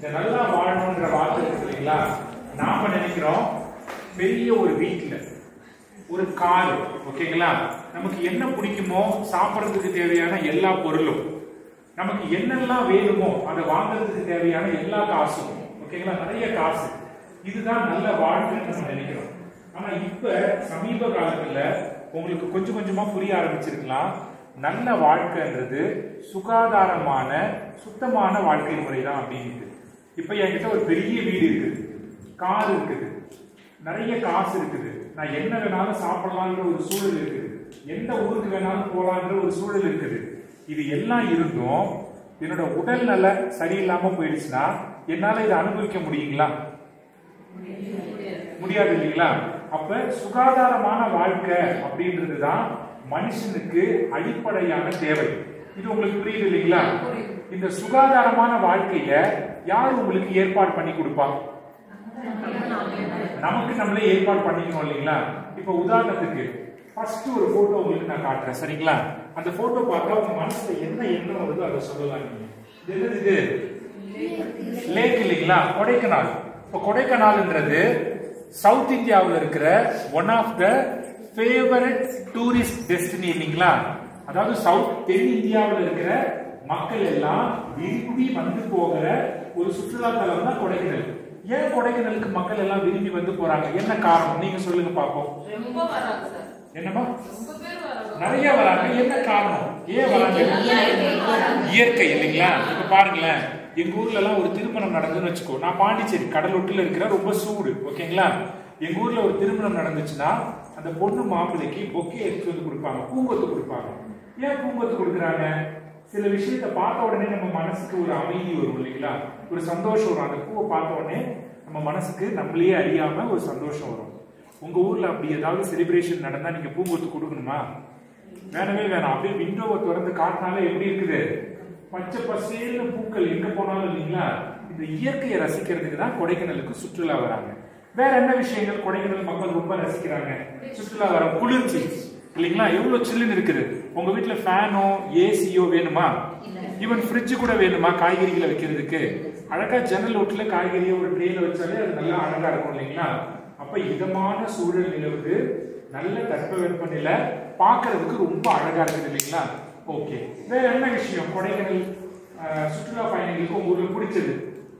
இந்த நல்லா வாழணுன்ற வார்த்தை இருக்கு இல்லைங்களா நாம நினைக்கிறோம் பெரிய ஒரு வீட்டுல ஒரு கார் ஓகேங்களா நமக்கு என்ன பிடிக்குமோ சாப்பிட்றதுக்கு தேவையான எல்லா பொருளும் நமக்கு என்னெல்லாம் வேணுமோ அதை வாங்குறதுக்கு தேவையான எல்லா காசும் ஓகேங்களா நிறைய காசு இதுதான் நல்ல வாழ்க்கைன்னு நம்ம நினைக்கிறோம் ஆனா இப்ப சமீப காலத்துல உங்களுக்கு கொஞ்சம் கொஞ்சமா புரிய ஆரம்பிச்சிருக்கலாம் நல்ல வாழ்க்கைன்றது சுகாதாரமான சுத்தமான வாழ்க்கை முறை தான் அப்படின்ட்டு இப்ப என்கிட்ட ஒரு பெரிய வீடு இருக்குது கார் இருக்குது நிறைய காசு இருக்குது நான் என்ன வேணாலும் சாப்பிடலான்ற ஒரு சூழல் இருக்குது எந்த ஊருக்கு வேணாலும் போலான்ற ஒரு சூழல் இருக்குது இது எல்லாம் இருந்தும் என்னோட உடல்நல சரியில்லாம போயிடுச்சுன்னா என்னால இதை அனுபவிக்க முடியுங்களா முடியாது இல்லைங்களா அப்ப சுகாதாரமான வாழ்க்கை அப்படின்றது தான் மனுஷனுக்கு அடிப்படையான தேவை இது உங்களுக்கு புரியுது இல்லைங்களா இந்த சுகாதாரமான வாழ்க்கைய யார் உங்களுக்கு ஏற்பாடு பண்ணி கொடுப்பா நமக்கு நம்மளே ஏற்பாடு பண்ணிக்கணும் இல்லைங்களா இப்ப உதாரணத்துக்கு ஃபர்ஸ்ட் ஒரு போட்டோ உங்களுக்கு நான் காட்டுறேன் சரிங்களா அந்த போட்டோ பார்த்தா உங்க மனசுல என்ன எண்ணம் வருதோ அதை சொல்லலாம் நீங்க இது என்னது இது லேக் இல்லைங்களா கொடைக்கானல் இப்போ கொடைக்கானல்ன்றது சவுத் இந்தியாவில் இருக்கிற one of the favourite tourist destiny இல்லைங்களா அதாவது சவுத் தென் இந்தியாவில் இருக்கிற மக்கள் எல்லாம் விரும்பி வந்து போகிற ஒரு சுற்றுலா தலம் தான் கொடைக்கானல் ஏன் கொடைக்கானலுக்கு மக்கள் எல்லாம் விரும்பி வந்து போறாங்க என்ன காரணம் நீங்க சொல்லுங்க பாப்போம் ரொம்ப வராங்க சார் என்னமா ரொம்ப பேர் வராங்க நிறைய வராங்க என்ன காரணம் ஏன் வராங்க இயற்கை இல்லைங்களா இப்ப பாருங்களேன் எங்க ஊர்ல எல்லாம் ஒரு திருமணம் நடந்துன்னு வச்சுக்கோ நான் பாண்டிச்சேரி கடலொட்டில் இருக்கிற ரொம்ப சூடு ஓகேங்களா எங்க ஊர்ல ஒரு திருமணம் நடந்துச்சுன்னா அந்த பொண்ணு மாப்பிள்ளைக்கு பொக்கே எடுத்து வந்து கொடுப்பாங்க பூங்கொத்து கொடுப்பாங்க ஏன் பூங்கொத்து கொடுக்குறாங்க சில விஷயத்த பார்த்த உடனே நம்ம மனசுக்கு ஒரு அமைதி வரும் இல்லைங்களா ஒரு சந்தோஷம் வரும் அந்த பூவை பார்த்த உடனே நம்ம மனசுக்கு நம்மளையே அறியாம ஒரு சந்தோஷம் வரும் உங்க ஊர்ல அப்படி ஏதாவது செலிப்ரேஷன் நடந்தா நீங்க பூங்கொத்து கொடுக்கணுமா வேணவே வேணாம் அப்படியே விண்டோவை திறந்து காட்டினாலே எப்படி இருக்குது பச்சை பசேல்னு பூக்கள் எங்க போனாலும் இல்லைங்களா இந்த இயற்கையை ரசிக்கிறதுக்கு தான் கொடைக்கானலுக்கு சுற்றுலா வராங்க வேற என்ன விஷயங்கள் கொடைக்கானல் மக்கள் ரொம்ப ரசிக்கிறாங்க சுற்றுலா வர குளிர்ச்சி இல்லைங்களா எவ்வளவு சில்லுன்னு இருக்குது உங்க வீட்டுல ஃபேனோ ஏசியோ வேணுமா ஈவன் ஃப்ரிட்ஜ் கூட வேணுமா காய்கறிகளை வைக்கிறதுக்கு அழகா ஜன்னல் ஓட்டுல காய்கறியை ஒரு ட்ரேல வச்சாலே அது நல்லா அழகா இருக்கும் இல்லைங்களா அப்ப இதமான சூழல் நிலவுது நல்ல தட்பவெப்ப நிலை பார்க்கிறதுக்கு ரொம்ப அழகா இருக்குது இல்லைங்களா ஓகே வேற என்ன விஷயம் கொடைக்கானல் அஹ், சுற்றுலா பயணிகளுக்கு உங்க ஊர்ல பிடிச்சது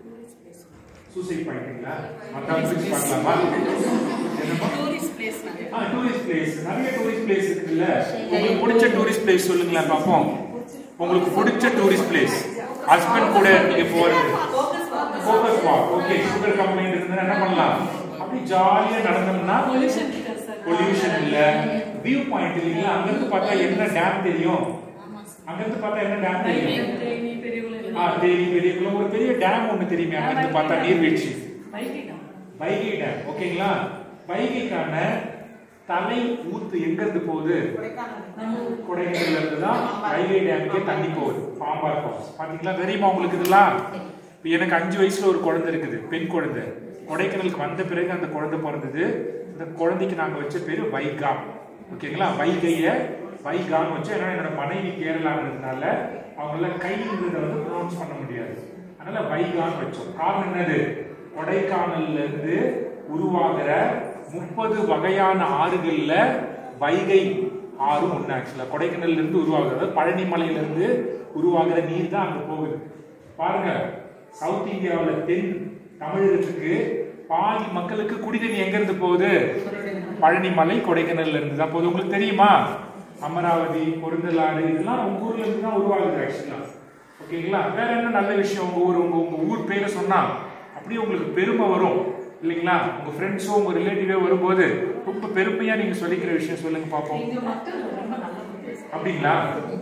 சூசைட் பாயிண்ட்டுங்களா அதான் பிடிச்சி பார்க்கலாமா என்னமா டூரிஸ்ட் பிளேஸ் நிறைய ஆ டூரிஸ்ட் பிளேஸ் நிறைய டூரிஸ்ட் பிளேஸ் இருக்குல்ல உங்களுக்கு பிடிச்ச டூரிஸ்ட் பிளேஸ் சொல்லுங்களேன் பாப்போம் உங்களுக்கு பிடிச்ச டூரிஸ்ட் பிளேஸ் ஹஸ்பண்ட் கூட நீங்க போறது ஃபோக்கஸ் வாங்க focus walk okay sugar complaint இருந்தா என்ன பண்ணலாம் அப்படி ஜாலியா நடந்தோம்னா பொல்யூஷன் கிட்ட சார் பொல்யூஷன் இல்ல வியூ பாயிண்ட் இல்லைங்களா அங்க இருந்து பார்த்தா என்ன டேம் தெரியும் அங்க இருந்து பார்த்தா என்ன டேம் தெரியும் தேனி பெரியவங்க ஆ தேனி பெரியகுளம் ஒரு பெரிய டேம் ஒண்ணு தெரியுமே அங்க இருந்து பார்த்தா நீர்வீழ்ச்சி வைக்கிட்டோம் வைகை டேம் ஓகேங்களா வைகைக்கான தலை ஊத்து எங்க இருந்து போகுது கொடைக்கானல்ல இருந்து தான் வைகை டேமுக்கே தண்ணி போகுது பாம்பார் ஃபால்ஸ் பாத்தீங்களா தெரியுமா உங்களுக்கு இதெல்லாம் இப்ப எனக்கு அஞ்சு வயசுல ஒரு குழந்தை இருக்குது பெண் குழந்தை கொடைக்கானலுக்கு வந்த பிறகு அந்த குழந்தை பிறந்தது இந்த குழந்தைக்கு நாங்க வச்ச பேரு வைகா ஓகேங்களா வைகைய வைகான்னு வச்சு ஏன்னா என்னோட மனைவி கேரளான்றதுனால அவங்களால கைன்றத வந்து ப்ரொனவுன்ஸ் பண்ண முடியாது அதனால வைகான்னு வச்சோம் காரணம் என்னது கொடைக்கானல்ல இருந்து உருவாகிற முப்பது வகையான ஆறுகள்ல வைகை ஆறும் ஒண்ணு ஆக்சுவலா கொடைக்கானல்ல இருந்து உருவாகுறது பழனி மலையில இருந்து உருவாகிற நீர் தான் அங்க போகுது பாருங்க சவுத் இந்தியாவுல தென் தமிழகத்துக்கு பாதி மக்களுக்கு குடிதண்ணி எங்க இருந்து போகுது பழனி மலை கொடைக்கானல்ல இருந்து தான் போகுது உங்களுக்கு தெரியுமா அமராவதி பொருந்தலாறு இதெல்லாம் உங்க ஊர்ல இருந்து தான் உருவாகுது ஆக்சுவலா ஓகேங்களா வேற என்ன நல்ல விஷயம் உங்க ஊர் உங்க உங்க ஊர் பேரை சொன்னா அப்படியே உங்களுக்கு பெருமை வரும் இல்லைங்களா உங்க ஃப்ரெண்ட்ஸோ உங்க ரிலேட்டிவோ வரும்போது ரொம்ப பெருமையா நீங்க சொல்லிக்கிற விஷயம் சொல்லுங்க பாப்போம் இங்க மக்கள் ரொம்ப நல்ல place. அப்படிங்களா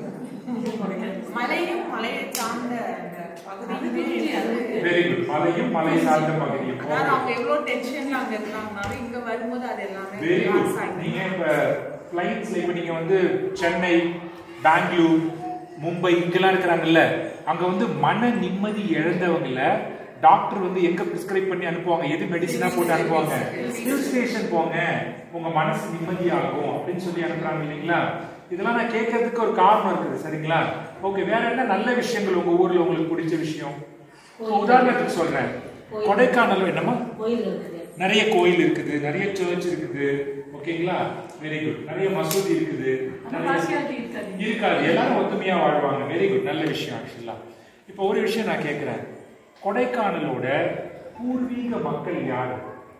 மலையும் மலையை சார்ந்த அந்த பகுதி வெரி குட் மலையும் மலை சார்ந்த பகுதியும் அதாவது அவங்க எவ்வளவு டென்ஷன்ல அங்க இருந்தாங்கனாலும் இங்க வரும்போது அது எல்லாமே வெரி relax குட் ஆயிடும். நீங்க இப்ப ஃபிளைட்ஸ்ல இப்ப நீங்க வந்து சென்னை பெங்களூர் மும்பை இங்கெல்லாம் இருக்கிறாங்கல்ல அங்க வந்து மன நிம்மதி இழந்தவங்கள டாக்டர் வந்து எங்க பிரிஸ்கிரைப் பண்ணி அனுப்புவாங்க எது மெடிசினா போட்டு அனுப்புவாங்க ஹில் ஸ்டேஷன் போங்க உங்க மனசு நிம்மதியாகும் அப்படின்னு சொல்லி அனுப்புறாங்க இல்லைங்களா இதெல்லாம் நான் கேட்கறதுக்கு ஒரு காரணம் இருக்குது சரிங்களா ஓகே வேற என்ன நல்ல விஷயங்கள் உங்க ஊர்ல உங்களுக்கு பிடிச்ச விஷயம் இப்போ உதாரணத்துக்கு சொல்றேன் கொடைக்கானல் என்னமா கோயில் இருக்குது நிறைய கோயில் இருக்குது நிறைய சர்ச் இருக்குது ஓகேங்களா வெரி குட் நிறைய மசூதி இருக்குது அந்த நிறைய- பார்சியாலிட்டி இருக்காது இருக்காது எல்லாரும் ஒத்துமையா வாழ்வாங்க வெரி குட் நல்ல விஷயம் ஆக்சுவலா இப்போ ஒரு விஷயம் நான் கேட்கிறேன் கொடைக்கானலோட பூர்வீக மக்கள் யாரு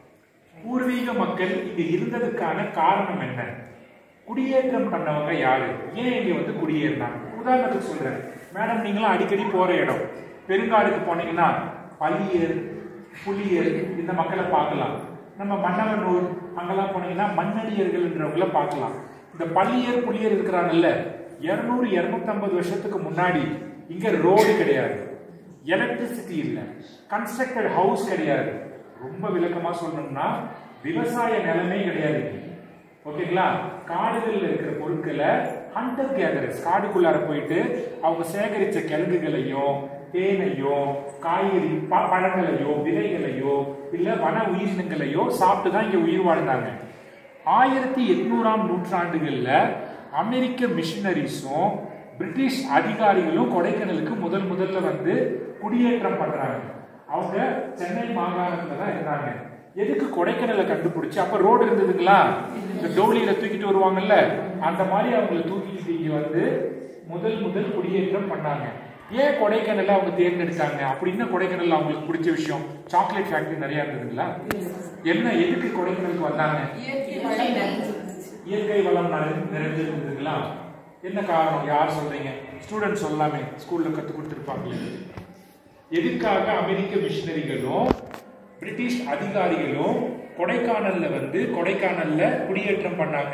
பூர்வீக மக்கள் இங்க இருந்ததுக்கான காரணம் என்ன குடியேற்றம் பண்ணவங்க யாரு ஏன் இங்க வந்து குடியேறினாங்க உதாரணத்துக்கு சொல்றேன் மேடம் நீங்களாம் அடிக்கடி போற இடம் பெருங்காடுக்கு போனீங்கன்னா பள்ளியர் புலியர் இந்த மக்களை பார்க்கலாம் நம்ம மன்னவனூர் அங்கெல்லாம் போனீங்கன்னா மன்னடியர்கள்ன்றவங்கள பார்க்கலாம் இந்த பள்ளியர் புலியர் இருக்கிறாங்கல்ல இருநூறு இருநூத்தம்பது வருஷத்துக்கு முன்னாடி இங்க ரோடு கிடையாது எலக்ட்ரிசிட்டி இல்ல கன்ஸ்ட்ரக்டட் ஹவுஸ் கிடையாது ரொம்ப விளக்கமா சொல்லணும்னா விவசாய நிலமே கிடையாது இங்க. ஓகேங்களா காடுகள்ல இருக்கிற பொருட்களை ஹண்டர் கேதரர்ஸ் காடுக்குள்ளார போயிட்டு அவங்க சேகரிச்ச கிழங்குகளையோ தேனையோ காய்கறி ப- பழங்களையோ விதைகளையோ இல்ல வன உயிரினங்களையோ சாப்பிட்டு தான் இங்க உயிர் வாழ்ந்தாங்க ஆயிரத்தி எட்நூறாம் நூற்றாண்டுகள்ல அமெரிக்க மிஷினரிஸும் பிரிட்டிஷ் அதிகாரிகளும் கொடைக்கானலுக்கு முதல் முதல்ல வந்து குடியேற்றம் பண்றாங்க அவங்க சென்னை மாகாணத்துல தான் இருந்தாங்க எதுக்கு கொடைக்கானலை கண்டுபிடிச்சு அப்ப ரோடு இருந்ததுங்களா இந்த டோலியில தூக்கிட்டு வருவாங்கல்ல அந்த மாதிரி அவங்களை தூக்கிட்டு இங்க வந்து முதல் முதல் குடியேற்றம் பண்ணாங்க ஏன் கொடைக்கானலை அவங்க தேர்ந்தெடுத்தாங்க அப்படின்னா கொடைக்கானல்ல அவங்களுக்கு பிடிச்ச விஷயம் சாக்லேட் ஃபேக்டரி நிறைய இருந்ததுங்களா என்ன எதுக்கு கொடைக்கானலுக்கு வந்தாங்க இயற்கை வளம் இயற்கை வளம் நிறை- நிறைஞ்சிருந்ததுங்களா என்ன காரணம் யார் சொல்றீங்க ஸ்டூடெண்ட் சொல்லாமே ஸ்கூல்ல கத்து கொடுத்துருப்பாங்களே எதுக்காக அமெரிக்க மிஷினரிகளும் பிரிட்டிஷ் அதிகாரிகளும் கொடைக்கானல்ல வந்து கொடைக்கானல்ல குடியேற்றம் பண்ணாங்க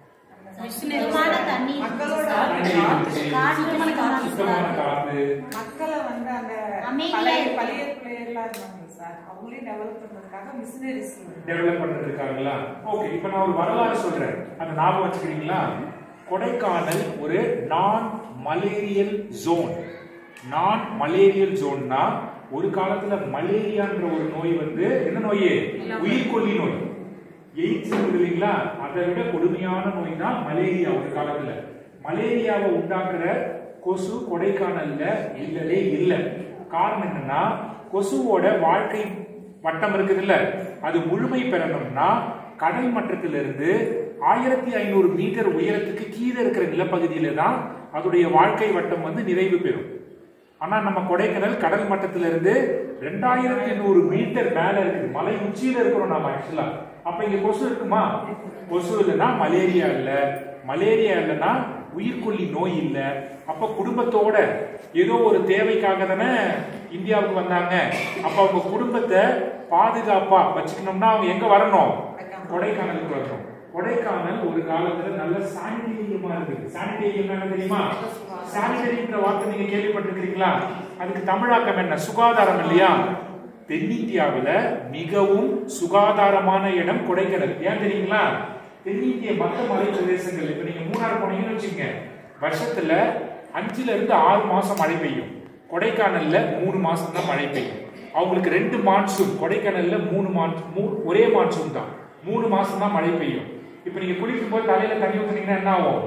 சுத்தமான தண்ணி மக்களோட காற்று சுத்தமான காத்து மக்களை வந்து அந்த அமைதியா பழைய இருக்கு. பழைய பிள்ளைகள்லாம் இருந்தாங்க சார் அவங்களே டெவலப் பண்றதுக்காக மிஷினரிஸ் டெவலப் பண்றதுக்காங்களா ஓகே இப்போ நான் ஒரு வரலாறு சொல்றேன் அதை ஞாபகம் வச்சுக்கிறீங்களா கொடைக்கானல் ஒரு நான் மலேரியல் ஜோன் நான் மலேரியல் ஜோன்னா ஒரு காலத்துல மலேரியான்ற ஒரு நோய் வந்து என்ன நோய் உயிர்கொல்லி நோய் எய்ட்ஸ் இருக்குது இல்லைங்களா அதை விட கொடுமையான நோய் தான் மலேரியா ஒரு காலத்துல மலேரியாவை உண்டாக்குற கொசு கொடைக்கானல்ல இல்லவே இல்லை காரணம் என்னன்னா கொசுவோட வாழ்க்கை வட்டம் இருக்குதுல்ல அது முழுமை பெறணும்னா கடல் மட்டத்திலிருந்து ஆயிரத்தி ஐநூறு மீட்டர் உயரத்துக்கு கீழே இருக்கிற நிலப்பகுதியில தான் அதோடைய வாழ்க்கை வட்டம் வந்து நிறைவு பெறும் ஆனா நம்ம கொடைக்கானல் கடல் மட்டத்துல இருந்து ரெண்டாயிரத்தி நூறு மீட்டர் மேல இருக்குது மலை உச்சியில இருக்கிறோம் நாம ஆக்சுவலா அப்ப இங்க கொசு இருக்குமா கொசு இல்லைன்னா மலேரியா இல்ல மலேரியா இல்லைன்னா உயிர்கொல்லி நோய் இல்ல அப்ப குடும்பத்தோட ஏதோ ஒரு தேவைக்காக தானே இந்தியாவுக்கு வந்தாங்க அப்ப அவங்க குடும்பத்தை பாதுகாப்பா வச்சுக்கணும்னா அவங்க எங்க வரணும் கொடைக்கானலுக்கு வரணும் கொடைக்கானல் ஒரு காலத்துல நல்ல சானிடேரியமா இருக்குது சானிடேரியம் என்ன தெரியுமா சானிடரின்ற வார்த்தை நீங்க கேள்விப்பட்டிருக்கிறீங்களா அதுக்கு தமிழாக்கம் என்ன சுகாதாரம் இல்லையா தென்னிந்தியாவுல மிகவும் சுகாதாரமான இடம் கொடைக்கானல் ஏன் தெரியுங்களா தென்னிந்திய மற்ற மலை பிரதேசங்கள் இப்ப நீங்க மூணார் போனீங்கன்னு வச்சுக்கோங்க வருஷத்துல அஞ்சுல இருந்து ஆறு மாசம் மழை பெய்யும் கொடைக்கானல்ல மூணு மாசம் தான் மழை பெய்யும் அவங்களுக்கு ரெண்டு மான்சூன் கொடைக்கானல்ல மூணு மான்சூன் ஒரே மான்சூன் தான் மூணு மாசம் தான் மழை பெய்யும் இப்ப நீங்க குளிக்கும் போது தலையில தண்ணி ஊத்துனீங்கன்னா என்ன ஆகும்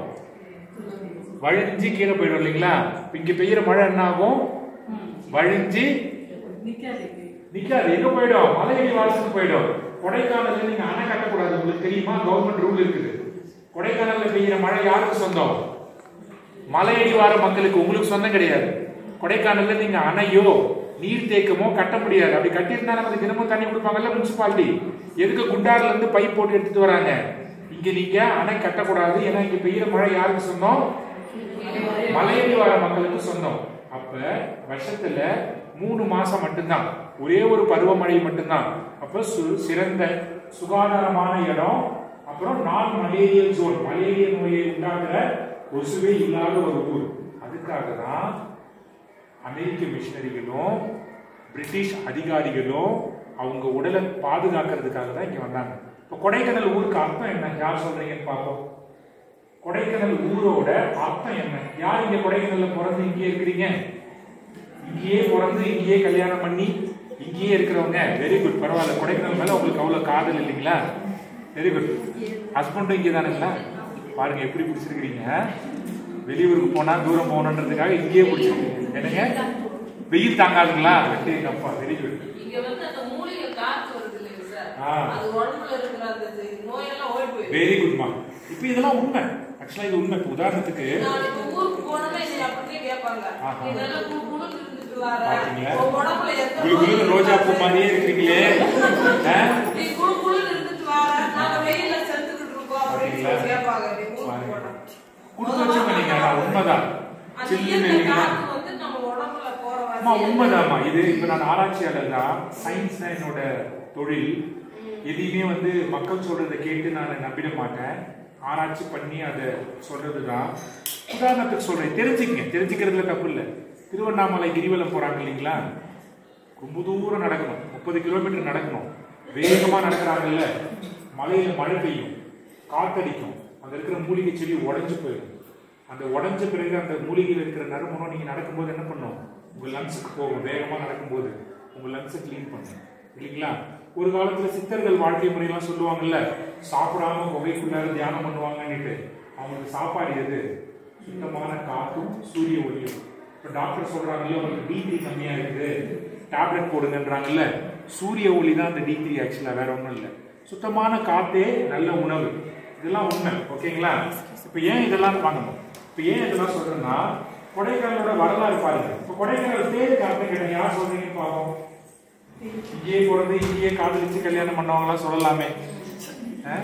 வழிஞ்சு கீழே போயிடும் இல்லைங்களா இப்ப இங்க பெய்யற மழை என்ன ஆகும் வழிஞ்சு நிக்காது நிக்காது எங்க போயிடும் மலையடி வாரத்துக்கு போயிடும் கொடைக்கானல்ல நீங்க அணை கட்டக்கூடாது உங்களுக்கு தெரியுமா கவர்மெண்ட் ரூல் இருக்குது கொடைக்கானல்ல பெய்யுற மழை யாருக்கு சொந்தம் மலையடி வார மக்களுக்கு உங்களுக்கு சொந்தம் கிடையாது கொடைக்கானல்ல நீங்க அணையோ நீர் தேக்கமோ கட்ட முடியாது அப்படி கட்டியிருந்தா நமக்கு தினமும் தண்ணி கொடுப்பாங்கல்ல முனிசிபாலிட்டி எதுக்கு குண்டார்ல இருந்து பைப் போட்டு எடுத்துட்டு வராங்க இங்க நீங்க அணை கட்டக்கூடாது ஏன்னா இங்க பெய்யுற மழை யாருக்கு சொந்தம் மலையடி வார மக்களுக்கு சொந்தம் அப்ப வருஷத்துல மூணு மாசம் மட்டும்தான் ஒரே ஒரு பருவமழை மட்டும்தான் அப்ப சு- சிறந்த சுகாதாரமான இடம் அப்புறம் நான் மலேரியல் ஜோன் மலேரியா நோயை உண்டாக்குற கொசுவே இல்லாத ஒரு ஊர் அதுக்காக தான் அமெரிக்க மிஷினரிகளும் பிரிட்டிஷ் அதிகாரிகளும் அவங்க உடலை பாதுகாக்கிறதுக்காக தான் இங்க வந்தாங்க இப்போ கொடைக்கானல் ஊருக்கு அர்த்தம் என்ன யார் சொல்றீங்கன்னு பார்ப்போம் கொடைக்கானல் ஊரோட அர்த்தம் என்ன யார் இங்க கொடைக்கானல்ல பிறந்து இங்கேயே இருக்கிறீங்க இங்கேயே பிறந்து இங்கேயே கல்யாணம் பண்ணி இங்கேயே இருக்கிறவங்க வெரி குட் பரவாயில்ல கொடைக்கானல் மேல உங்களுக்கு அவ்வளவு காதல் இல்லைங்களா வெரி குட் ஹஸ்பண்டும் இங்கே தானுங்களா பாருங்க எப்படி பிடிச்சிருக்கிறீங்க வெளியூருக்கு போனா தூரம் போகணுன்றதுக்காக இங்கேயே பிடிச்சிருக்கீங்க என்னங்க வெயில் தாங்காதுங்களா அப்பா வெரி குட் இங்க வந்து அந்த மூலிகை காத்து வருது இல்லைங்க சார் ஆ. அது உடம்புல இருக்கிற அந்த இது நோயெல்லாம் ஓடி போயிடும் வெரி குட்மா இப்போ இதெல்லாம் உண்மை ஆக்சுவலா இது உண்மை இப்போ உதாரணத்துக்கு நாளைக்கு ஊருக்கு போனோம்னா என்னை அப்படியே கேட்பாங்க ஆஹா. நீ நல்லா குழு குழுன்னு இருந்துட்டு வர பாத்தீங்களா? உன் உடம்புல எந்த குளு குளு நோயும் ரோஜா பூ மாதிரியே இருக்கிறீங்களே ஆ? நீ குழு குழுன்னு இருந்துட்டு வர நாங்க வெயில்ல செத்துக்கிட்டு இருக்கோம் அப்படின்னு சொல்லி பாத்தீங்களா? கேட்பாங்க நீ ஊருக்கு பாருங்க. போனா கொடுத்து வச்சு நீங்க ஆனா உண்மைதான் அந்த சில்லுன்னு இயற்கை இல்லைங்களா காத்து வந்து நம்ம உடம்புல போற அம்மா வரைக்கும் உண்மைதாம்மா இது இப்ப நான் ஆராய்ச்சியாளர் தான் சயின்ஸ் தான் என்னோட தொழில் எதையுமே வந்து மக்கள் சொல்றதை கேட்டு நான் நம்பிட மாட்டேன் ஆராய்ச்சி பண்ணி அதை சொல்றது தான் உதாரணத்துக்கு சொல்றேன் தெரிஞ்சுக்கங்க தெரிஞ்சுக்கிறதுல தப்பு இல்லை திருவண்ணாமலை கிரிவலம் போறாங்க இல்லைங்களா ரொம்ப தூரம் நடக்கணும் முப்பது கிலோமீட்டர் நடக்கணும் வேகமா நடக்கிறாங்கல்ல மலையில மழை பெய்யும் காத்தடிக்கும் அங்க இருக்கிற மூலிகை செடி உடைஞ்சு போயிடும் அந்த உடைஞ்ச பிறகு அந்த மூலிகையில் இருக்கிற நறுமணம் நீங்க நடக்கும்போது என்ன பண்ணும் உங்க லங்ஸுக்கு போகும் வேகமா நடக்கும்போது உங்க லங்ஸை க்ளீன் பண்ணும் இல்லைங்களா ஒரு காலத்துல சித்தர்கள் வாழ்க்கை முறையெல்லாம் சொல்லுவாங்கல்ல சாப்பிடாம புகைக்குள்ளார தியானம் பண்ணுவாங்கன்னுட்டு அவங்களுக்கு சாப்பாடு எது சுத்தமான காத்தும் சூரிய ஒளியும் இப்போ டாக்டர் சொல்றாங்கல்ல உங்களுக்கு டி த்ரீ கம்மியா இருக்குது டேப்லெட் போடுங்கன்றாங்கல்ல சூரிய ஒளி தான் அந்த டி த்ரீ ஆக்சுவலா வேற ஒன்றும் இல்லை சுத்தமான காத்தே நல்ல உணவு இதெல்லாம் உண்மை ஓகேங்களா இப்போ ஏன் இதெல்லாம் வாங்கணும் இப்போ ஏன் இதெல்லாம் சொல்றேன்னா கொடைக்கானலோட வரலாறு பாருங்க இப்போ கொடைக்கானல் பேரு காரணம் கேட்டேன் யார் சொல்றீங்கன்னு பார்ப்போம் இங்கேயே பிறந்து இங்கேயே காதலிச்சு கல்யாணம் பண்ணவங்களாம் சொல்லலாமே ஆ?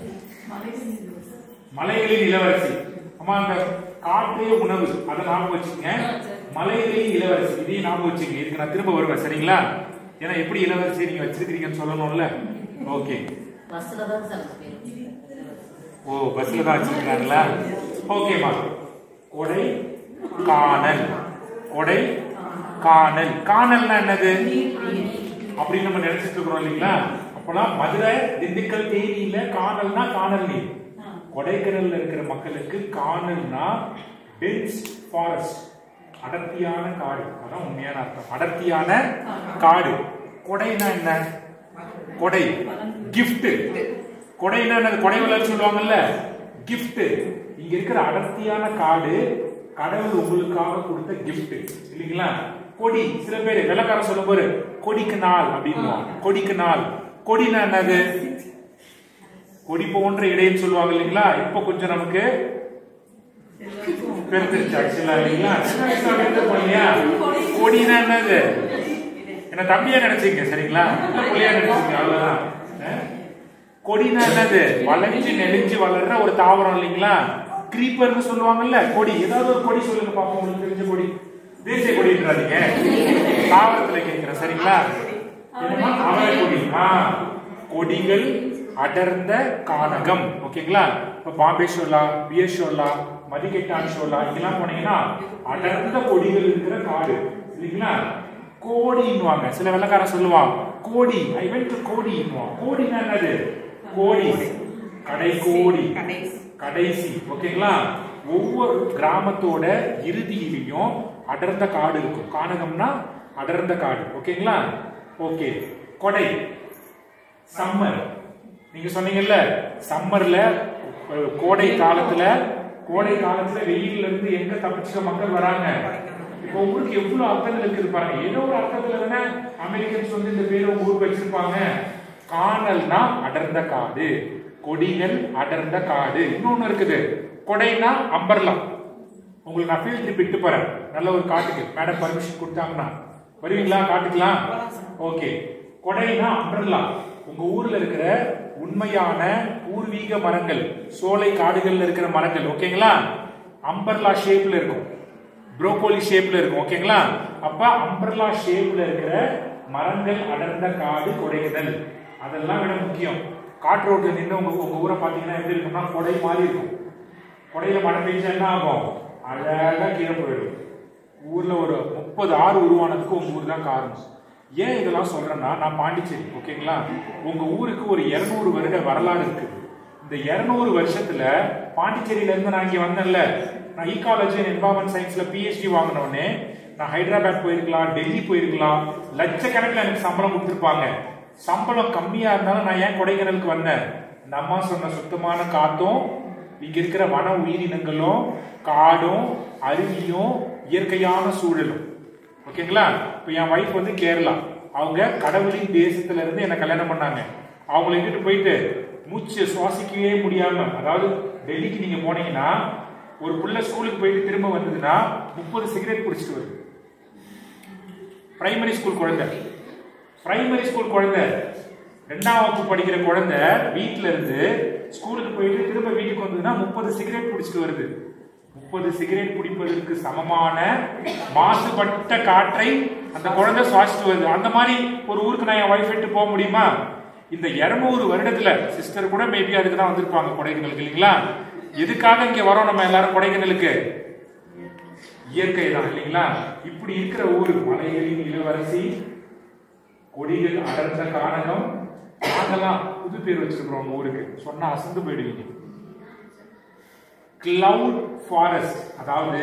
மலைகளின் இளவரசி அம்மா அந்த காற்றே உணவு அதை ஞாபகம் வச்சுக்கங்க மலைகளின் இளவரசி இதையும் ஞாபகம் வச்சுக்கங்க இதுக்கு நான் திரும்ப வருவேன் சரிங்களா ஏன்னா எப்படி இளவரசி நீங்க வச்சிருக்கீங்கன்னு சொல்லணும்ல ஓகே பஸ்ல தான் சார் போயிருக்கோம். ஓ பஸ்ல தான் வச்சிருக்காங்களா ஓகேமா கொடை காணல் கொடை காணல் காணல்னா என்னது அப்படின்னு நம்ம நினைச்சிட்டு இருக்கிறோம் இல்லைங்களா அப்பெல்லாம் மதுரை திண்டுக்கல் தேனியில காணல்னா காணல் நீர் கொடைக்கானல்ல இருக்கிற மக்களுக்கு காணல்னா டென்ஸ் ஃபாரஸ்ட் அடர்த்தியான காடு அதான் உண்மையான அர்த்தம் அடர்த்தியான காடு கொடைனா என்ன கொடை gift கொடைனா என்னது கொடை வளர்ச்சி சொல்லுவாங்கல்ல gift இங்க இருக்கிற அடர்த்தியான காடு கடவுள் உங்களுக்காக கொடுத்த gift இல்லைங்களா கொடி சில பேர் வெள்ளக்காரன் சொல்லும் போது கொடிக்கு நாள் அப்படின்னு கொடிக்கு நாள் கொடினா என்னது கொடி போன்ற இடைன்னு சொல்லுவாங்க இல்லைங்களா இப்போ கொஞ்சம் நமக்கு பெருத்துருச்சு ஆக்சுவலா இல்லைங்களா சின்ன வயசுல பெருத்துருப்போம் இல்லையா கொடினா என்னது என்ன தம்பியா நினைச்சீங்க சரிங்களா இல்ல புள்ளையா நினைச்சீங்க அவ்வளவுதான் அஹ்? கொடினா என்னது வளைஞ்சு நெளிஞ்சு வளர்ற ஒரு தாவரம் இல்லைங்களா கிரீப்பர்னு சொல்லுவாங்கல்ல கொடி ஏதாவது ஒரு கொடி சொல்லுங்க பாப்போம் உங்களுக்கு தெரிஞ்ச கொடி தேசிய கொடின்றாதீங்க தாவரத்துல கேட்கிறேன் சரிங்களா என்னமா அவரை கொடி ஆ கொடிகள் அடர்ந்த கானகம் ஓகேங்களா இப்ப பாம்பே ஷோலா பியர் ஷோலா மதிக்கெட்டான் ஷோலா இதெல்லாம் போனீங்கன்னா அடர்ந்த கொடிகள் இருக்கிற காடு இல்லைங்களா கோடின்னுவாங்க சில வெள்ளக்காரன் சொல்லுவான் கோடி ஐ வென்ட் டு கோடின்னுவான் கோடினா என்னது கோடி கடை கோடி கடைசி ஓகேங்களா ஒவ்வொரு கிராமத்தோட இறுதியிலையும் அடர்ந்த காடு இருக்கும் கானகம்னா அடர்ந்த காடு ஓகேங்களா ஓகே கொடை சம்மர் நீங்க சொன்னீங்கல்ல சம்மர்ல அஹ், கோடை காலத்துல கோடை காலத்துல வெயில்ல இருந்து எங்க தப்பிச்சுக்க மக்கள் வராங்க இப்போ உங்களுக்கு எவ்வளவு அர்த்தங்கள் இருக்குது பாருங்க ஏதோ ஒரு அர்த்தத்துல தானே அமெரிக்கன்ஸ் வந்து இந்த பேரை உங்க ஊருக்கு வச்சிருப்பாங்க காணல்னா அடர்ந்த காடு கொடிகள் அடர்ந்த காடு இன்னொன்னு இருக்குது கொடைனா அம்பர்லா உங்களுக்கு நான் ஃபீல்ட் ட்ரிப் இட்டு போறேன் நல்ல ஒரு காட்டுக்கு மேடம் பர்மிஷன் கொடுத்தாங்கன்னா வருவீங்களா காட்டுக்கலாம் ஓகே கொடைனா அம்பர்லா உங்க ஊர்ல இருக்கிற உண்மையான பூர்வீக மரங்கள் சோலை காடுகள்ல இருக்கிற மரங்கள் ஓகேங்களா அம்பர்லா ஷேப்ல இருக்கும் ப்ரோக்கோலி ஷேப்ல இருக்கும் ஓகேங்களா அப்ப அம்பர்லா ஷேப்ல இருக்கிற மரங்கள் அடர்ந்த காடு கொடைகள் அதெல்லாம் விட முக்கியம் காட்டு ரோட்ல நின்று உங்க உங்க ஊரை பாத்தீங்கன்னா எப்படி இருக்கும்னா கொடை மாதிரி இருக்கும் கொடையில மழை பெஞ்சா என்ன ஆகும் அழகா கீழே போயிடும் ஊர்ல ஒரு முப்பது ஆறு உருவானதுக்கு உங்க ஊர் தான் காரணம் ஏன் இதெல்லாம் சொல்றேன்னா நான் பாண்டிச்சேரி ஓகேங்களா உங்க ஊருக்கு ஒரு இருநூறு வருட வரலாறு இருக்கு இந்த இருநூறு வருஷத்துல பாண்டிச்சேரியில இருந்து நான் இங்க வந்தேன்ல நான் ஈகாலஜி அண்ட் என்வாரன்மெண்ட் சயின்ஸ்ல பிஹெச்டி வாங்கினவொடனே நான் ஹைதராபாத் போயிருக்கலாம் டெல்லி போயிருக்கலாம் லட்சக்கணக்கில் எனக்கு சம்பளம் கொடுத்துருப்பாங்க சம்பளம் கம்மியா இருந்தாலும் நான் ஏன் கொடைக்கானலுக்கு வந்தேன் இந்த அம்மா சொன்ன சுத்தமான காத்தும் இங்க இருக்கிற வன உயிரினங்களும் காடும் அருவியும் இயற்கையான சூழலும் ஓகேங்களா இப்போ என் ஒய்ஃப் வந்து கேரளா அவங்க கடவுளின் தேசத்துல இருந்து என்ன கல்யாணம் பண்ணாங்க அவங்கள இங்கிட்டு போயிட்டு மூச்சு சுவாசிக்கவே முடியாம அதாவது டெல்லிக்கு நீங்க போனீங்கன்னா ஒரு புள்ள ஸ்கூலுக்கு போயிட்டு திரும்ப வந்ததுன்னா முப்பது சிகரெட் குடிச்சிட்டு வருது பிரைமரி ஸ்கூல் குழந்தை பிரைமரி ஸ்கூல் குழந்தை ரெண்டாம் வகுப்பு படிக்கிற குழந்தை வீட்ல இருந்து ஸ்கூலுக்கு போயிட்டு திரும்ப வீட்டுக்கு வந்ததுன்னா முப்பது சிகரெட் குடிச்சிட்டு வருது முப்பது சிகரெட் குடிப்பதற்கு சமமான மாசுபட்ட காற்றை அந்த குழந்தை சுவாசிட்டு வருது அந்த மாதிரி ஒரு ஊருக்கு நான் என் ஒய்ஃப் விட்டு போக முடியுமா இந்த இருநூறு வருடத்துல சிஸ்டர் கூட மேபி அதுக்கு தான் வந்திருப்பாங்க கொடைக்கானலுக்கு இல்லைங்களா எதுக்காக இங்க வரோம் நம்ம எல்லாரும் கொடைக்கானலுக்கு இயற்கை தான் இல்லைங்களா இப்படி இருக்கிற ஊர் மலைகளின் இளவரசி கொடிகள் அடர்ந்த கானகம் நாங்கெல்லாம் புது பேர் வச்சிருக்கிறோம் உங்க ஊருக்கு சொன்னா அசந்து போயிடுவீங்க கிளவுட் ஃபாரஸ்ட் அதாவது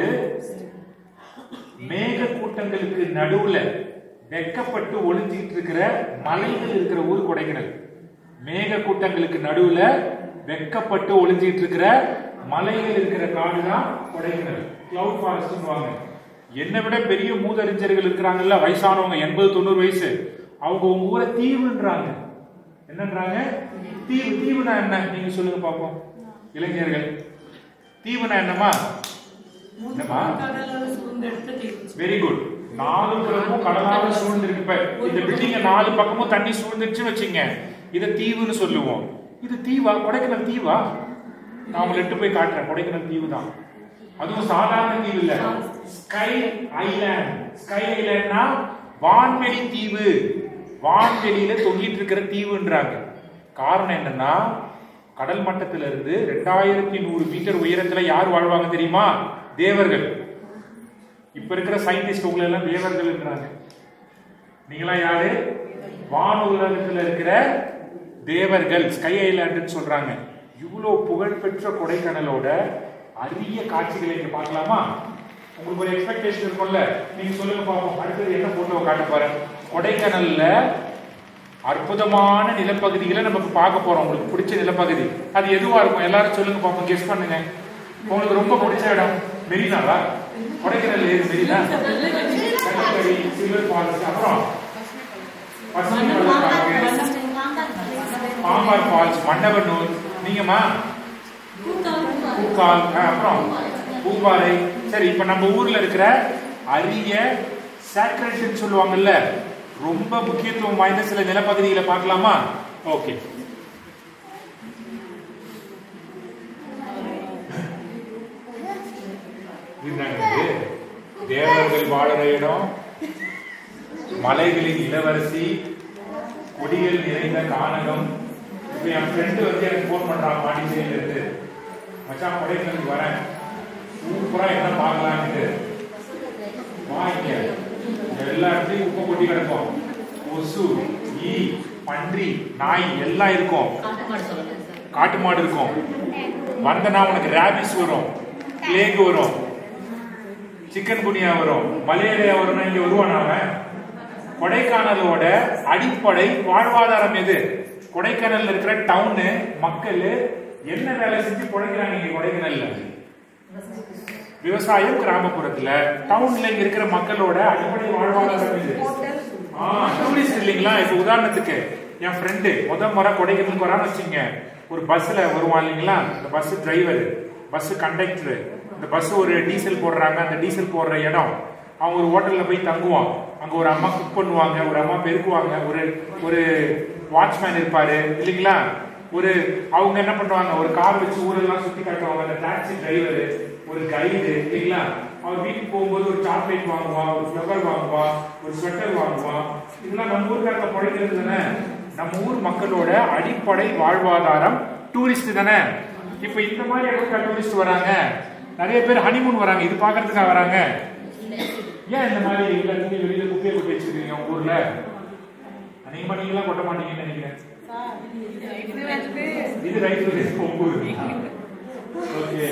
மேக கூட்டங்களுக்கு நடுவுல வெக்கப்பட்டு ஒளிஞ்சிட்டு இருக்கிற மலைகள் இருக்கிற ஊர் கொடைக்கானல் மேக கூட்டங்களுக்கு நடுவுல வெக்கப்பட்டு ஒளிஞ்சிட்டு இருக்கிற மலைகள் இருக்கிற காடு தான் கொடைக்கானல் கிளவுட் ஃபாரஸ்ட் வாங்க என்னை விட பெரிய மூதறிஞர்கள் இருக்கிறாங்கல்ல வயசானவங்க எண்பது தொண்ணூறு வயசு அவங்க உங்க ஊரை தீவுன்றாங்க என்னன்றாங்க தீவு தீவுனா என்ன நீங்க சொல்லுங்க பாப்போம் இளைஞர்கள் தீவுனா என்னமா என்னமா கடலோர சூழ்ந்தெடுத்த தீவு. வெரி குட் நாலு புறமும் கடலாக சூழ்ந்திருக்கு இப்ப இந்த பில்டிங்க நாலு பக்கமும் தண்ணி சூழ்ந்துருச்சுன்னு வச்சுங்க இத தீவுன்னு சொல்லுவோம் இது தீவா கொடைக்கானல் தீவா நான் உங்களை எட்டு போய் காட்டுறேன் கொடைக்கானல் தீவு தான் அதுவும் சாதாரண தீவு இல்ல ஸ்கை ஐலாண்ட் ஸ்கை ஐலாண்ட்னா வான்வெளி தீவு வான்வெளியில தொங்கிட்டு இருக்கிற தீவுன்றாங்க காரணம் என்னன்னா கடல் மட்டத்திலிருந்து இருந்து ரெண்டாயிரத்தி நூறு மீட்டர் உயரத்துல யார் வாழ்வாங்க தெரியுமா தேவர்கள் இப்ப இருக்கிற சயின்டிஸ்ட் உங்களை எல்லாம் தேவர்கள்ன்றாங்க நீங்களாம் யாரு வான் உலகத்துல இருக்கிற தேவர்கள் ஸ்கை ஐலாண்டுன்னு சொல்றாங்க இவ்வளோ புகழ்பெற்ற கொடைக்கானலோட அரிய காட்சிகளை இங்க பார்க்கலாமா உங்களுக்கு ஒரு எக்ஸ்பெக்டேஷன் இருக்கும்ல நீங்க சொல்லுங்க பாப்போம் அடுத்தது என்ன போட்டோ காட்ட போறேன் கொடைக்கானல்ல அற்புதமான நிலப்பகுதிகளை நமக்கு பார்க்க போறோம் உங்களுக்கு பிடிச்ச நிலப்பகுதி அது எதுவா இருக்கும் எல்லாரும் சொல்லுங்க பாப்போம் கெஸ் பண்ணுங்க உங்களுக்கு ரொம்ப பிடிச்ச இடம் மெரினாவா கொடைக்கானல் ஏது மெரினா கன்னியாகுமரி சில்வர் ஃபால்ஸ் அப்புறம் பசுமை பள்ளத்தாக்கு பாம்பார் ஃபால்ஸ் மண்டபனூர் நீங்கம்மா பூக்கால் ஆ, அப்புறம் பூம்பாறை சரி இப்ப நம்ம ஊர்ல இருக்கிற அரிய சேக்ரட்னு சொல்லுவாங்கல்ல ரொம்ப முக்கியத்துவம் வாய்ந்த சில நிலப்பகுதிகளை பார்க்கலாமா ஓகே இதுதாங்க இது. தேவர்கள் வாழுற இடம் மலைகளின் இளவரசி கொடிகள் நிறைந்த கானகம் இப்ப என் ஃப்ரெண்டு வந்து எனக்கு ஃபோன் பண்றான் பாண்டிச்சேரியில இருந்து மச்சான் கொடைக்கானலுக்கு வரேன் சூப்பரா என்ன பார்க்கலாம்னு வாங்க எல்லா இடத்துலயும் குப்பை கொட்டி கிடக்கும் கொசு ஈ பன்றி நாய் எல்லாம் இருக்கும் காட்டு மாடு இருக்கும் வந்தனா உனக்கு ரேபிஸ் வரும் பிளேக் வரும் சிக்கன் குனியா வரும் மலேரியா வரும்னா இங்க வருவான் அவன் கொடைக்கானலோட அடிப்படை வாழ்வாதாரம் எது கொடைக்கானல்ல இருக்கிற டவுனு மக்கள் என்ன வேலை செஞ்சு பிழைக்கிறாங்க இங்க கொடைக்கானல்ல விவசாயம் கிராமப்புறத்துல டவுன்ல இங்க இருக்கிற மக்களோட அடிப்படை வாழ்வாதாரம் இது டூரிஸ்ட் இல்லைங்களா இப்ப உதாரணத்துக்கு என் ஃப்ரெண்டு முத முறை கொடைக்கானலுக்கு வரான்னு வச்சுங்க ஒரு பஸ்ல வருவான் இல்லைங்களா இந்த பஸ் டிரைவர் பஸ் கண்டக்டர் இந்த பஸ் ஒரு டீசல் போடுறாங்க அந்த டீசல் போடுற இடம் அவன் ஒரு ஹோட்டல்ல போய் தங்குவான் அங்க ஒரு அம்மா குக் பண்ணுவாங்க ஒரு அம்மா பெருக்குவாங்க ஒரு ஒரு வாட்ச்மேன் இருப்பாரு இல்லைங்களா ஒரு அவங்க என்ன பண்ணுவாங்க ஒரு கார் வச்சு ஊரெல்லாம் சுத்தி காட்டுவாங்க அந்த டாக்ஸி டிரைவர் ஒரு கைடு இல்லைங்களா அவர் வீட்டுக்கு போகும்போது ஒரு சாக்லேட் வாங்குவான் ஒரு ஃப்ளவர் வாங்குவான் ஒரு ஸ்வெட்டர் வாங்குவான் இதெல்லாம் நம்ம ஊருக்காரங்க பிழைக்கிறது தானே நம்ம ஊர் மக்களோட அடிப்படை வாழ்வாதாரம் டூரிஸ்ட் தானே இப்ப இந்த மாதிரி இடத்துக்கு டூரிஸ்ட் வராங்க நிறைய பேர் ஹனிமூன் வராங்க இது பாக்குறதுக்காக வராங்க ஏன் இந்த மாதிரி எல்லாத்தையும் வெளியில குப்பையை கொட்டி வச்சிருக்கீங்க உங்க ஊர்ல அதிகமா நீங்களாம் கொட்ட மாட்டீங்கன்னு நினைக்கிறேன் இது வந்து இது ரைட் உங்க ஊர் ஓகே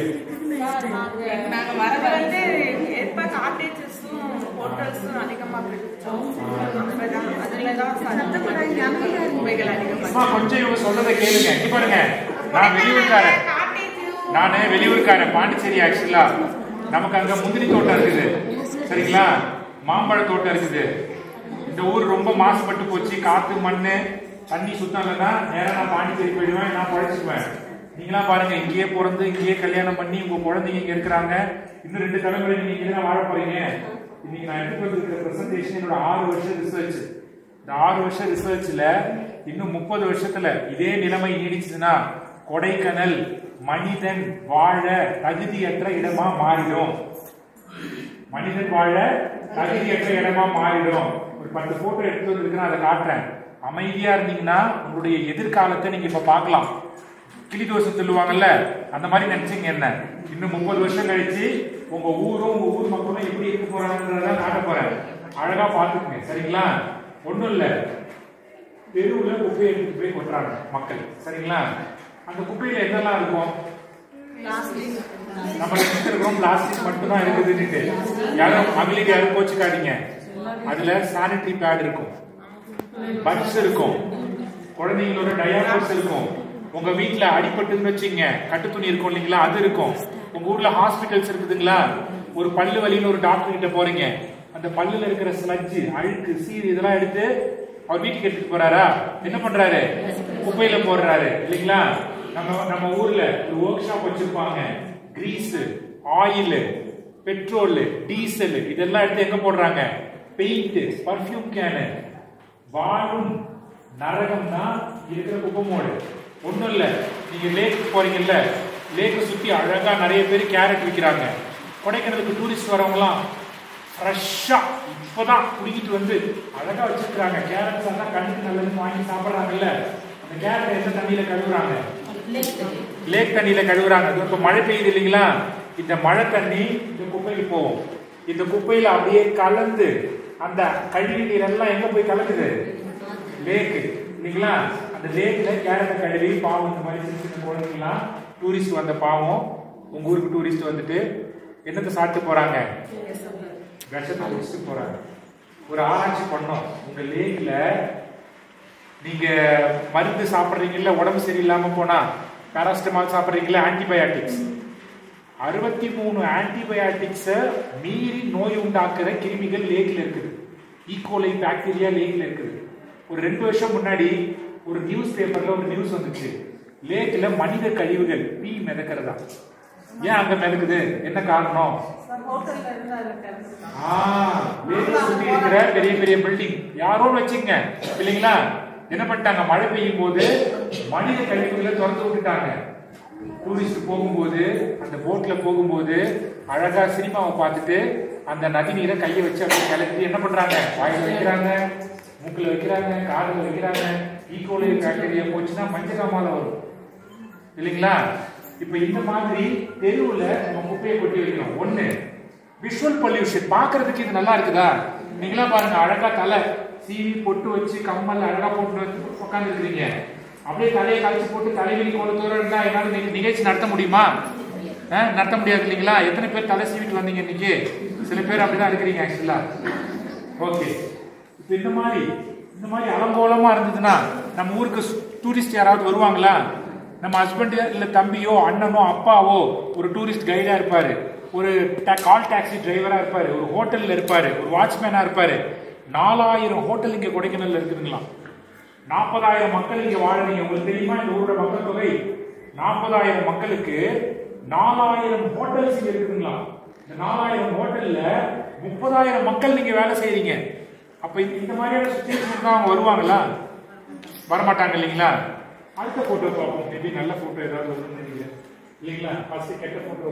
நாங்க வரது வந்து எப்ப காட்டேஜஸும் ஹோட்டல்ஸும் அதிகமா பிடிச்சோம் அப்பதான் அதுலதான் சத்து குப்பைகள் அதிகமா அம்மா கொஞ்சம் இவங்க சொல்றதை கேளுங்க இங்க பாருங்க நான் வெளியூர்காரன் நானு வெளியூர்காரன் பாண்டிச்சேரி ஆக்சுவலா நமக்கு அங்க முந்திரி தோட்டம் இருக்குது சரிங்களா மாம்பழ தோட்டம் இருக்குது இந்த ஊர் ரொம்ப மாசுபட்டு போச்சு காத்து மண்ணு தண்ணி சுத்தம் இல்லைன்னா நேரா நான் பாண்டிச்சேரி போயிடுவேன் நான் பழைச்சிக்குவேன் நீங்களாம் பாருங்க இங்கேயே பிறந்து இங்கேயே கல்யாணம் பண்ணி உங்க குழந்தைங்க இங்க இருக்கிறாங்க இன்னும் ரெண்டு தலைமுறை நீங்க இங்கே தான் வாழ போறீங்க இன்னைக்கு நான் எடுத்து வந்திருக்கிற பிரசன்டேஷன் என்னோட ஆறு வருஷம் ரிசர்ச் இந்த ஆறு வருஷம் ரிசர்ச்ல இன்னும் முப்பது வருஷத்துல இதே நிலைமை நீடிச்சதுன்னா கொடைக்கானல் மனிதன் வாழ தகுதியற்ற இடமா மாறிடும் மனிதன் வாழ தகுதியற்ற இடமா மாறிடும் ஒரு பத்து போட்டோ எடுத்து வந்திருக்கிறேன் அதை காட்டுறேன் அமைதியா இருந்தீங்கன்னா உங்களுடைய எதிர்காலத்தை நீங்க இப்ப பார்க்கலாம் கிளி தோசை சொல்லுவாங்கல்ல அந்த மாதிரி நினைச்சீங்க என்ன இன்னும் முப்பது வருஷம் கழிச்சு உங்க ஊரும் உங்க ஊர் மக்களும் எப்படி இருக்க போறாங்கன்றத காட்ட போறேன் அழகா பாத்துக்குங்க சரிங்களா ஒண்ணும் இல்ல தெருவுல குப்பையை எடுத்துட்டு போய் கொட்டுறாங்க மக்கள் சரிங்களா அந்த குப்பையில என்னெல்லாம் இருக்கும் நம்ம நினைச்சிட்டு இருக்கிறோம் பிளாஸ்டிக் மட்டும் தான் இருக்குதுன்னுட்டு யாரும் மகளிர் யாரும் கோச்சுக்காதீங்க அதுல சானிட்டரி பேட் இருக்கும் பட்ஸ் இருக்கும் குழந்தைங்களோட டயாபர்ஸ் இருக்கும் உங்க வீட்ல அடிபட்டுன்னு வச்சுங்க கட்டு துணி இருக்கும் இல்லைங்களா அது இருக்கும் உங்க ஊர்ல ஹாஸ்பிட்டல்ஸ் இருக்குதுங்களா ஒரு பல்லு வலின்னு ஒரு டாக்டர் கிட்ட போறீங்க அந்த பல்லுல இருக்கிற ஸ்லட்ஜ் அழுக்கு சீர் இதெல்லாம் எடுத்து அவர் வீட்டுக்கு எடுத்துட்டு போறாரா என்ன பண்றாரு குப்பையில போடுறாரு இல்லைங்களா நம்ம நம்ம ஊர்ல ஒரு ஒர்க் ஷாப் வச்சிருப்பாங்க கிரீஸ் ஆயில் பெட்ரோல் டீசல் இதெல்லாம் எடுத்து எங்க போடுறாங்க பெயிண்ட் பர்ஃபியூம் கேனு வாழும் நரகம் தான் இருக்கிற குப்பமோடு ஒண்ணும் இல்ல நீங்க லேக் போறீங்கல்ல லேக்கை சுத்தி அழகா நிறைய பேர் கேரட் விற்கிறாங்க கொடைக்கானலுக்கு டூரிஸ்ட் வரவங்களாம் ஃப்ரெஷ்ஷா இப்பதான் குடிக்கிட்டு வந்து அழகா வச்சிருக்காங்க கேரட்ஸ் எல்லாம் கண்ணுக்கு நல்லதுன்னு வாங்கி சாப்பிடுறாங்கல்ல அந்த கேரட் எந்த தண்ணியில கழுவுறாங்க லேக் தண்ணியில கழுவுறாங்க அது இப்ப மழை பெய்யுது இல்லைங்களா இந்த மழை தண்ணி இந்த குப்பைக்கு போகும் இந்த குப்பையில அப்படியே கலந்து அந்த கழிவு நீர் எல்லாம் எங்க போய் கலக்குது லேக்கு இல்லைங்களா அந்த லேக்ல கேரட்டை கழுவி பாவம் இந்த மாதிரி சின்ன சின்ன குழந்தைங்களாம் டூரிஸ்ட் வந்த பாவம் உங்க ஊருக்கு டூரிஸ்ட் வந்துட்டு என்னத்தை சாப்பிட்டு போறாங்க விஷத்தை குடிச்சிட்டு போறாங்க ஒரு ஆராய்ச்சி பண்ணோம் உங்க லேக்ல நீங்க மருந்து சாப்பிடுறீங்கல்ல உடம்பு சரியில்லாம போனா பேராசிட்டமால் சாப்பிடுறீங்கல்ல ஆன்டிபயாட்டிக்ஸ் அறுபத்தி மூணு ஆன்டிபயாட்டிக்ஸ மீறி நோய் உண்டாக்குற கிருமிகள் லேக்ல இருக்குது ஈகோலை பாக்டீரியா லேக்ல இருக்குது ஒரு ரெண்டு வருஷம் முன்னாடி ஒரு நியூஸ் பேப்பர்ல ஒரு நியூஸ் வந்துச்சு லேக்ல மனித கழிவுகள் பீ மிதக்கிறதா ஏன் அங்க மிதக்குது என்ன காரணம் ஹோட்டல்ல இருந்து அதுல கிளம்பிட்டாங்க ஆ, லேக்ல சுத்தி இருக்கிற பெரிய பெரிய பில்டிங் யாரோ வச்சுங்க இல்லைங்களா என்ன பண்ணிட்டாங்க மழை பெய்யும் போது மனித கழிவுகளை திறந்து விட்டுட்டாங்க டூரிஸ்ட் போகும்போது அந்த போட்ல போகும்போது அழகா சினிமாவை பார்த்துட்டு அந்த நதி நீரை கையை வச்சு அப்படியே கிளப்பி என்ன பண்றாங்க வாயில வைக்கிறாங்க மூக்குல வைக்கிறாங்க காதுல வைக்கிறாங்க ஈகோலை பாக்டீரியா போச்சுன்னா மஞ்சக்காமால வரும் இல்லைங்களா இப்ப இந்த மாதிரி தெருவுல நம்ம குப்பையை கொட்டி வைக்கணும் ஒண்ணு விஷுவல் பொல்யூஷன் பாக்குறதுக்கு இது நல்லா இருக்குதா நீங்களா பாருங்க அழகா தலை சீவி பொட்டு வச்சு கம்மல் அழகா போட்டு உட்கார்ந்து இருக்கிறீங்க அப்படியே தலையை கழிச்சு போட்டு தலைவலி கோலத்தோட இருந்தா என்னால நீங்க நிகழ்ச்சி நடத்த முடியுமா ஆ, நடத்த முடியாது இல்லைங்களா எத்தனை பேர் தலை சீவிட்டு வந்தீங்க இன்னைக்கு சில பேர் அப்படிதான் இருக்கிறீங்க ஆக்சுவலா ஓகே இப்ப இந்த மாதிரி இந்த மாதிரி அலங்கோலமா இருந்ததுன்னா நம்ம ஊருக்கு டூரிஸ்ட் யாராவது வருவாங்களா நம்ம ஹஸ்பண்ட் இல்ல தம்பியோ அண்ணனோ அப்பாவோ ஒரு டூரிஸ்ட் கைடா இருப்பாரு ஒரு கால் டாக்ஸி டிரைவரா இருப்பாரு ஒரு ஹோட்டல்ல இருப்பாரு ஒரு வாட்ச்மேனா இருப்பாரு நாலாயிரம் ஹோட்டல் இங்க கொடைக்கானல்ல இருக்குதுங்களாம் நாற்பதாயிரம் மக்கள் இங்க வாழறீங்க உங்களுக்கு தெரியுமா இந்த ஊரோட மக்கள் தொகை நாற்பதாயிரம் மக்களுக்கு நாலாயிரம் ஹோட்டல்ஸ் இங்க இருக்குதுங்களா இந்த நாலாயிரம் ஹோட்டல்ல முப்பதாயிரம் மக்கள் நீங்க வேலை செய்றீங்க அப்ப இந்த- இந்த மாதிரியான சுச்சுவேஷன் அவங்க வருவாங்களா வரமாட்டாங்க இல்லைங்களா அடுத்த போட்டோ பார்ப்போம் மேபி நல்ல போட்டோ ஏதாவது வரும்னு நினைக்கிறேன் இல்லைங்களா ஃபர்ஸ்ட் கெட்ட போட்டோ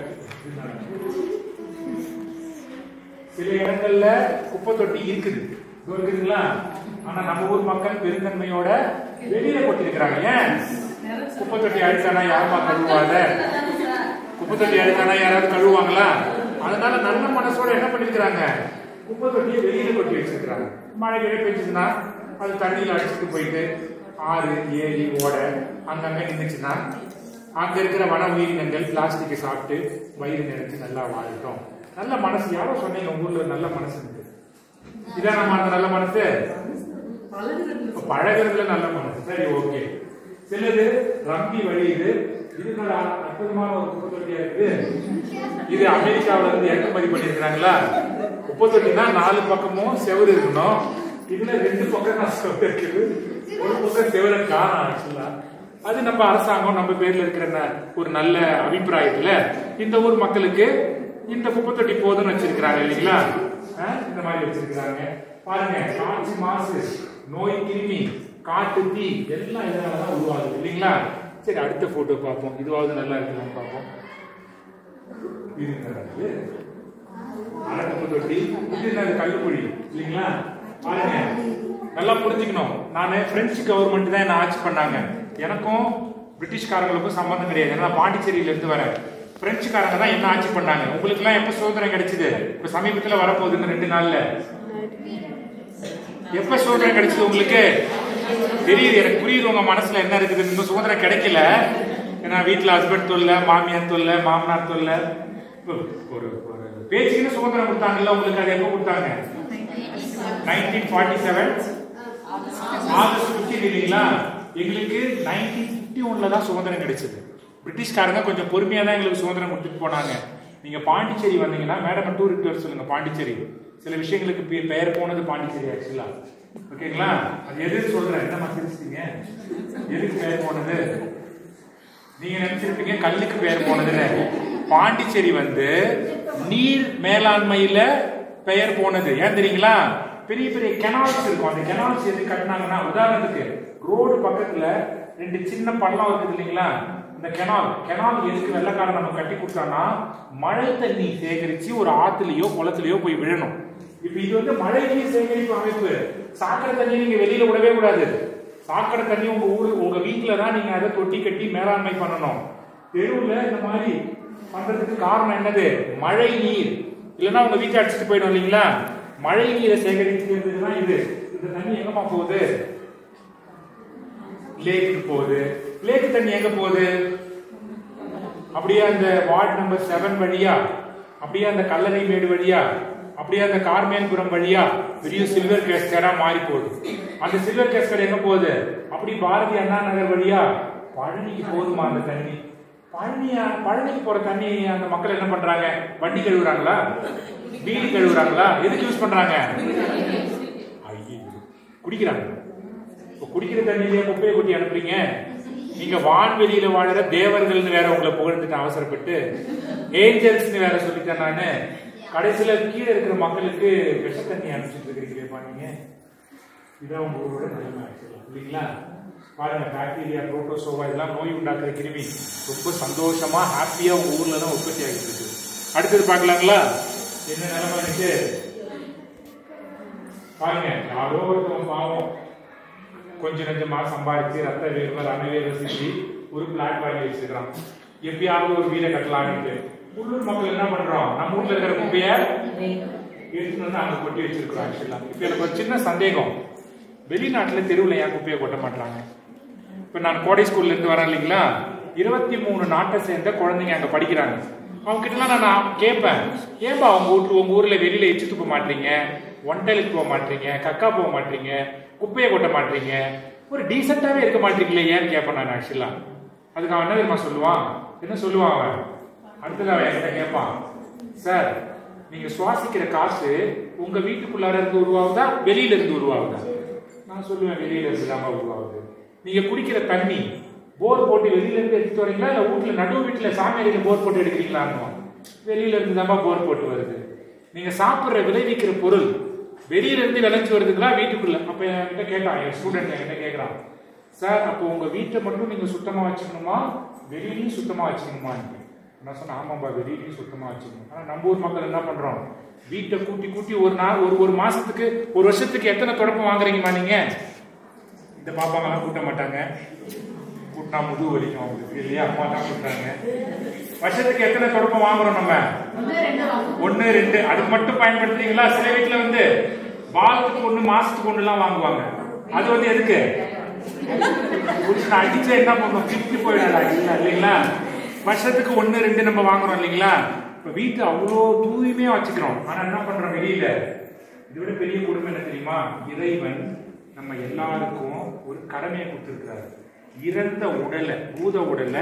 சில இடங்கள்ல குப்பை தொட்டி இருக்குது இதோ இருக்குதுங்களா ஆனா நம்ம ஊர் மக்கள் பெருந்தன்மையோட வெளியில கொட்டிருக்கிறாங்க ஏன் குப்பை தொட்டி அழுத்தானா யாருமா கழுவாத குப்பை தொட்டி அழுத்தானா யாராவது கழுவுவாங்களா அதனால நல்ல மனசோட என்ன பண்ணிருக்கிறாங்க குப்பை தொட்டியை வெளியில கொட்டி வச்சிருக்கிறாங்க மழை கிழ பெஞ்சுதுன்னா அது தண்ணியில அடிச்சுட்டு போயிட்டு ஆறு ஏரி ஓடை அங்கங்க நின்றுச்சுன்னா அங்க இருக்கிற வன உயிரினங்கள் பிளாஸ்டிக்கை சாப்பிட்டு வயிறு நிறைச்சு நல்லா வாழட்டும் நல்ல மனசு யாரோ சொன்னீங்க உங்க ஊர்ல ஒரு நல்ல மனசு இருக்கு இதான் நம்ம அந்த நல்ல மனசு இப்ப பழகுறதுல நல்ல மனசு சரி ஓகே சிலது ரம்பி வழியுது இது என்னடா அற்புதமான ஒரு குப்பை தொட்டியா இருக்குது இது அமெரிக்காவுல இருந்து இறக்குமதி பண்ணிருக்காங்களா குப்பை தொட்டினா நாலு பக்கமும் செவுரு இருக்கணும் இதுல ரெண்டு பக்கம் தான் செவுரு இருக்குது ஒரு பக்கம் செவுரை காணும் ஆக்சுவலா அது நம்ம அரசாங்கம் நம்ம பேர்ல இருக்கிற ந- ஒரு நல்ல அபிப்பிராயத்துல இந்த ஊர் மக்களுக்கு இந்த குப்பை தொட்டி போதும்னு வச்சிருக்கிறாங்க இல்லைங்களா ஆ, இந்த மாதிரி வச்சிருக்கிறாங்க பாருங்க காற்று மாசு நோய் கிருமி காட்டு தீ எல்லாம் இதனாலதான் உருவாகுது இல்லைங்களா சரி அடுத்த போட்டோ பார்ப்போம் இதுவாவது நல்லா இருக்குன்னு பார்ப்போம் இது என்னடா இது? அடக்கப்பு தொட்டி இது என்னது கல்லுக்குழி இல்லைங்களா பாருங்க நல்லா புரிஞ்சுக்கணும் நானு பிரெஞ்சு கவர்மெண்ட் தான் என்ன ஆட்சி பண்ணாங்க எனக்கும் பிரிட்டிஷ்காரங்களுக்கும் சம்பந்தம் கிடையாது ஏன்னா நான் பாண்டிச்சேரியில இருந்து வரேன் பிரெஞ்சுக்காரங்க தான் என்ன ஆட்சி பண்ணாங்க உங்களுக்கு எல்லாம் எப்ப சுதந்திரம் கிடைச்சது இப்ப சமீபத்துல வரப்போகுது இந்த ரெண்டு நாள்ல எப்ப சுதந்திரம் கிடைச்சது உங்களுக்கு தெரியுது எனக்கு புரியுது உங்க மனசுல என்ன இருக்குது இன்னும் சுதந்திரம் கிடைக்கல ஏன்னா வீட்டுல ஹஸ்பண்ட் தொல்லை மாமியார் தொல்லை மாமனார் தொல்லை ஒரு ஒரு பேச்சுக்குன்னு சுதந்திரம் கொடுத்தாங்கல்ல உங்களுக்கு அது எப்போ கொடுத்தாங்க nineteen forty seven August fifteen இல்லைங்களா எங்களுக்கு நைன்டீன் ஃபிஃப்டி ஒன்ல தான் சுதந்திரம் கிடைச்சது பிரிட்டிஷ்காரங்க கொஞ்சம் பொறுமையா தான் எங்களுக்கு சுதந்திரம் கொடுத்துட்டு போனாங்க நீங்க பாண்டிச்சேரி வந்தீங்கன்னா மேடம் டூர் வர சொல்லுங்க பாண்டிச்சேரி சில விஷயங்களுக்கு பெ- பெயர் போனது பாண்டிச்சேரி ஆக்சுவலா ஓகேங்களா அது எதுன்னு சொல்றேன் என்னமா தெரிஞ்சுட்டீங்க எதுக்கு பெயர் போனது நீங்க நினைச்சிருப்பீங்க கல்லுக்கு பெயர் போனதுன்னு பாண்டிச்சேரி வந்து நீர் மேலாண்மையில பெயர் போனது ஏன் தெரியுங்களா பெரிய பெரிய கெனால்ஸ் இருக்கும் அந்த கெனால்ஸ் எது கட்டினாங்கன்னா உதாரணத்துக்கு ரோடு பக்கத்துல ரெண்டு சின்ன பள்ளம் இருக்குது இல்லைங்களா இந்த கெனால் கெனால் எதுக்கு வெள்ளக்காரன் நம்ம கட்டி கொடுத்தான்னா மழை தண்ணி சேகரிச்சு ஒரு ஆத்துலயோ குளத்துலயோ போய் விழணும் இப்ப இது வந்து மழை நீர் சேகரிப்பு அமைப்பு சாக்கடை தண்ணி நீங்க வெளியில விடவே கூடாது சாக்கடை தண்ணி உங்க ஊரு உங்க வீட்டுல தான் நீங்க அதை தொட்டி கட்டி மேலாண்மை பண்ணணும் தெருவுல இந்த மாதிரி பண்றதுக்கு காரணம் என்னது மழை நீர் இல்லைன்னா உங்க வீட்டை அடிச்சுட்டு போயிடும் இல்லைங்களா மழை நீரை சேகரிக்கிறது தான் இது இந்த தண்ணி எங்கம்மா போகுது லேக்கு போகுது லேக் தண்ணி எங்க போகுது அப்படியே அந்த வார்டு நம்பர் செவன் வழியா அப்படியே அந்த கல்லறை மேடு வழியா அப்படியே அந்த கார்மேல்புரம் வழியா பெரிய சில்வர் கேஸ்கரா மாறி போகுது அந்த சில்வர் கேஸ்கர் எங்க போகுது அப்படி பாரதி அண்ணா நகர் வழியா பழனிக்கு போகுதுமா அந்த தண்ணி பழனியா பழனிக்கு போற தண்ணி அந்த மக்கள் என்ன பண்றாங்க வண்டி கழுவுறாங்களா வீடு கழுவுறாங்களா எதுக்கு யூஸ் பண்றாங்க ஐயோ குடிக்கிறாங்க இப்போ குடிக்கிற தண்ணியிலேயே குப்பையை கொட்டி அனுப்புறீங்க நீங்க வான்வெளியில வாழுற தேவர்கள்னு வேற உங்களை புகழ்ந்துட்டு அவசரப்பட்டு ஏஞ்சல்ஸ்னு வேற சொல்லிட்டேன் நானு கடைசியில கீழே இருக்கிற மக்களுக்கு விஷ தண்ணி அனுப்பிச்சிட்டு இருக்கிறீங்களேப்பா நீங்க இதான் உங்க ஊரோட நிலைமை actually. இல்லைங்களா பாருங்க பாக்டீரியா புரோட்டோசோவா இதெல்லாம் நோய் உண்டாக்குற கிருமி ரொம்ப சந்தோஷமா ஹாப்பியா உங்க ஊர்ல தான் உற்பத்தி ஆகிட்டு இருக்கு அடுத்தது பார்க்கலாங்களா என்ன நிலைமை இருக்கு பாருங்க யாரோ ஒருத்தவங்க பாவம் கொஞ்ச நெஞ்சமா சம்பாதிச்சு ரத்த வேர்வை ரணவேர்வை செஞ்சு ஒரு பிளாட் வாங்கி வச்சிருக்கான் எப்பயாவது ஒரு வீடை கட்டலாம்னு உள்ளூர் மக்கள் என்ன பண்றோம் நம்ம ஊர்ல இருக்கிற குப்பைய எடுத்துட்டு வந்து அங்க கொட்டி வச்சிருக்கிறோம் ஆக்சுவலா இப்ப எனக்கு ஒரு சின்ன சந்தேகம் வெளிநாட்டுல தெருவுல ஏன் குப்பையை கொட்ட மாட்டாங்க இப்ப நான் கோடை ஸ்கூல்ல இருந்து வரேன் இல்லைங்களா இருபத்தி மூணு நாட்டை சேர்ந்த குழந்தைங்க அங்க படிக்கிறாங்க அவங்க கிட்டலாம் நான் கேட்பேன் ஏன்பா உங்க வீட்டு உங்க ஊர்ல வெளியில எச்சு துப்ப மாட்டீங்க ஒன்டலுக்கு போக மாட்டீங்க கக்கா போக மாட்டீங்க குப்பையை கொட்ட மாட்டீங்க ஒரு டீசெண்டாவே இருக்க மாட்டீங்களே ஏன்னு கேட்பேன் நான் ஆக்சுவலா அதுக்கு அவன் என்ன தெரியுமா சொல்லுவான் என்ன சொல்லுவான் அவன் அடுத்தது அவன் என்கிட்ட கேட்பான் சார் நீங்க சுவாசிக்கிற காசு உங்க வீட்டுக்குள்ளார இருந்து உருவாகுதா வெளியில இருந்து உருவாகுதா நான் சொல்லுவேன் வெளியில இருந்து தாங்க உருவாகுது நீங்க குடிக்கிற தண்ணி போர் போட்டு வெளியில இருந்து எடுத்துட்டு வரீங்களா இல்ல வீட்டுல நடு வீட்டுல சாமியாரியில போர் போட்டு எடுக்கிறீங்களான்னு வெளியில இருந்து தான்ப்பா போர் போட்டு வருது நீங்க சாப்பிடுற விளைவிக்கிற பொருள் வெளியில இருந்து விளைஞ்சு வருதுங்களா வீட்டுக்குள்ள அப்ப என்கிட்ட கேட்டான் என் ஸ்டூடெண்ட் என்கிட்ட கேக்குறான் சார் அப்போ உங்க வீட்டை மட்டும் நீங்க சுத்தமா வச்சுக்கணுமா வெளியிலயும் சுத்தமா வச்சுக்கணுமா நான் சொன்னேன் ஆமாம்பா வெளியிலயும் சுத்தமா வச்சுக்கணும் ஆனா நம்ம ஊர் மக்கள் என்ன பண்றோம் வீட்டை கூட்டி கூட்டி ஒரு நாள் ஒரு ஒரு மாசத்துக்கு ஒரு வருஷத்துக்கு எத்தனை தொடப்பம் வாங்குறீங்கம்மா நீங்க இந்த பாப்பாங்கெல்லாம் கூட்ட மாட்டாங்க கூட்டினா முதுகு வலிக்கும் அவங்களுக்கு இல்லையா அம்மா தான் கூட்டுறாங்க வருஷத்துக்கு எத்தனை தொடப்பம் வாங்குறோம் நம்ம ஒண்ணு ரெண்டு அது மட்டும் பயன்படுத்துறீங்களா சில வீட்டுல வந்து வாரத்துக்கு ஒண்ணு மாசத்துக்கு ஒண்ணு எல்லாம் வாங்குவாங்க அது வந்து எதுக்கு புடிச்சு அடிச்சா என்ன பண்ணும் பிச்சு போயிடாதா இல்ல இல்லைங்களா வருஷத்துக்கு ஒண்ணு ரெண்டு நம்ம வாங்குறோம் இல்லைங்களா இப்ப வீட்டு அவ்வளோ தூய்மையா வச்சுக்கிறோம் ஆனா என்ன பண்றோம் வெளியில இதை விட பெரிய கொடுமை என்ன தெரியுமா இறைவன் நம்ம எல்லாருக்கும் ஒரு கடமையை கொடுத்திருக்கிறாரு இறந்த உடலை பூத உடலை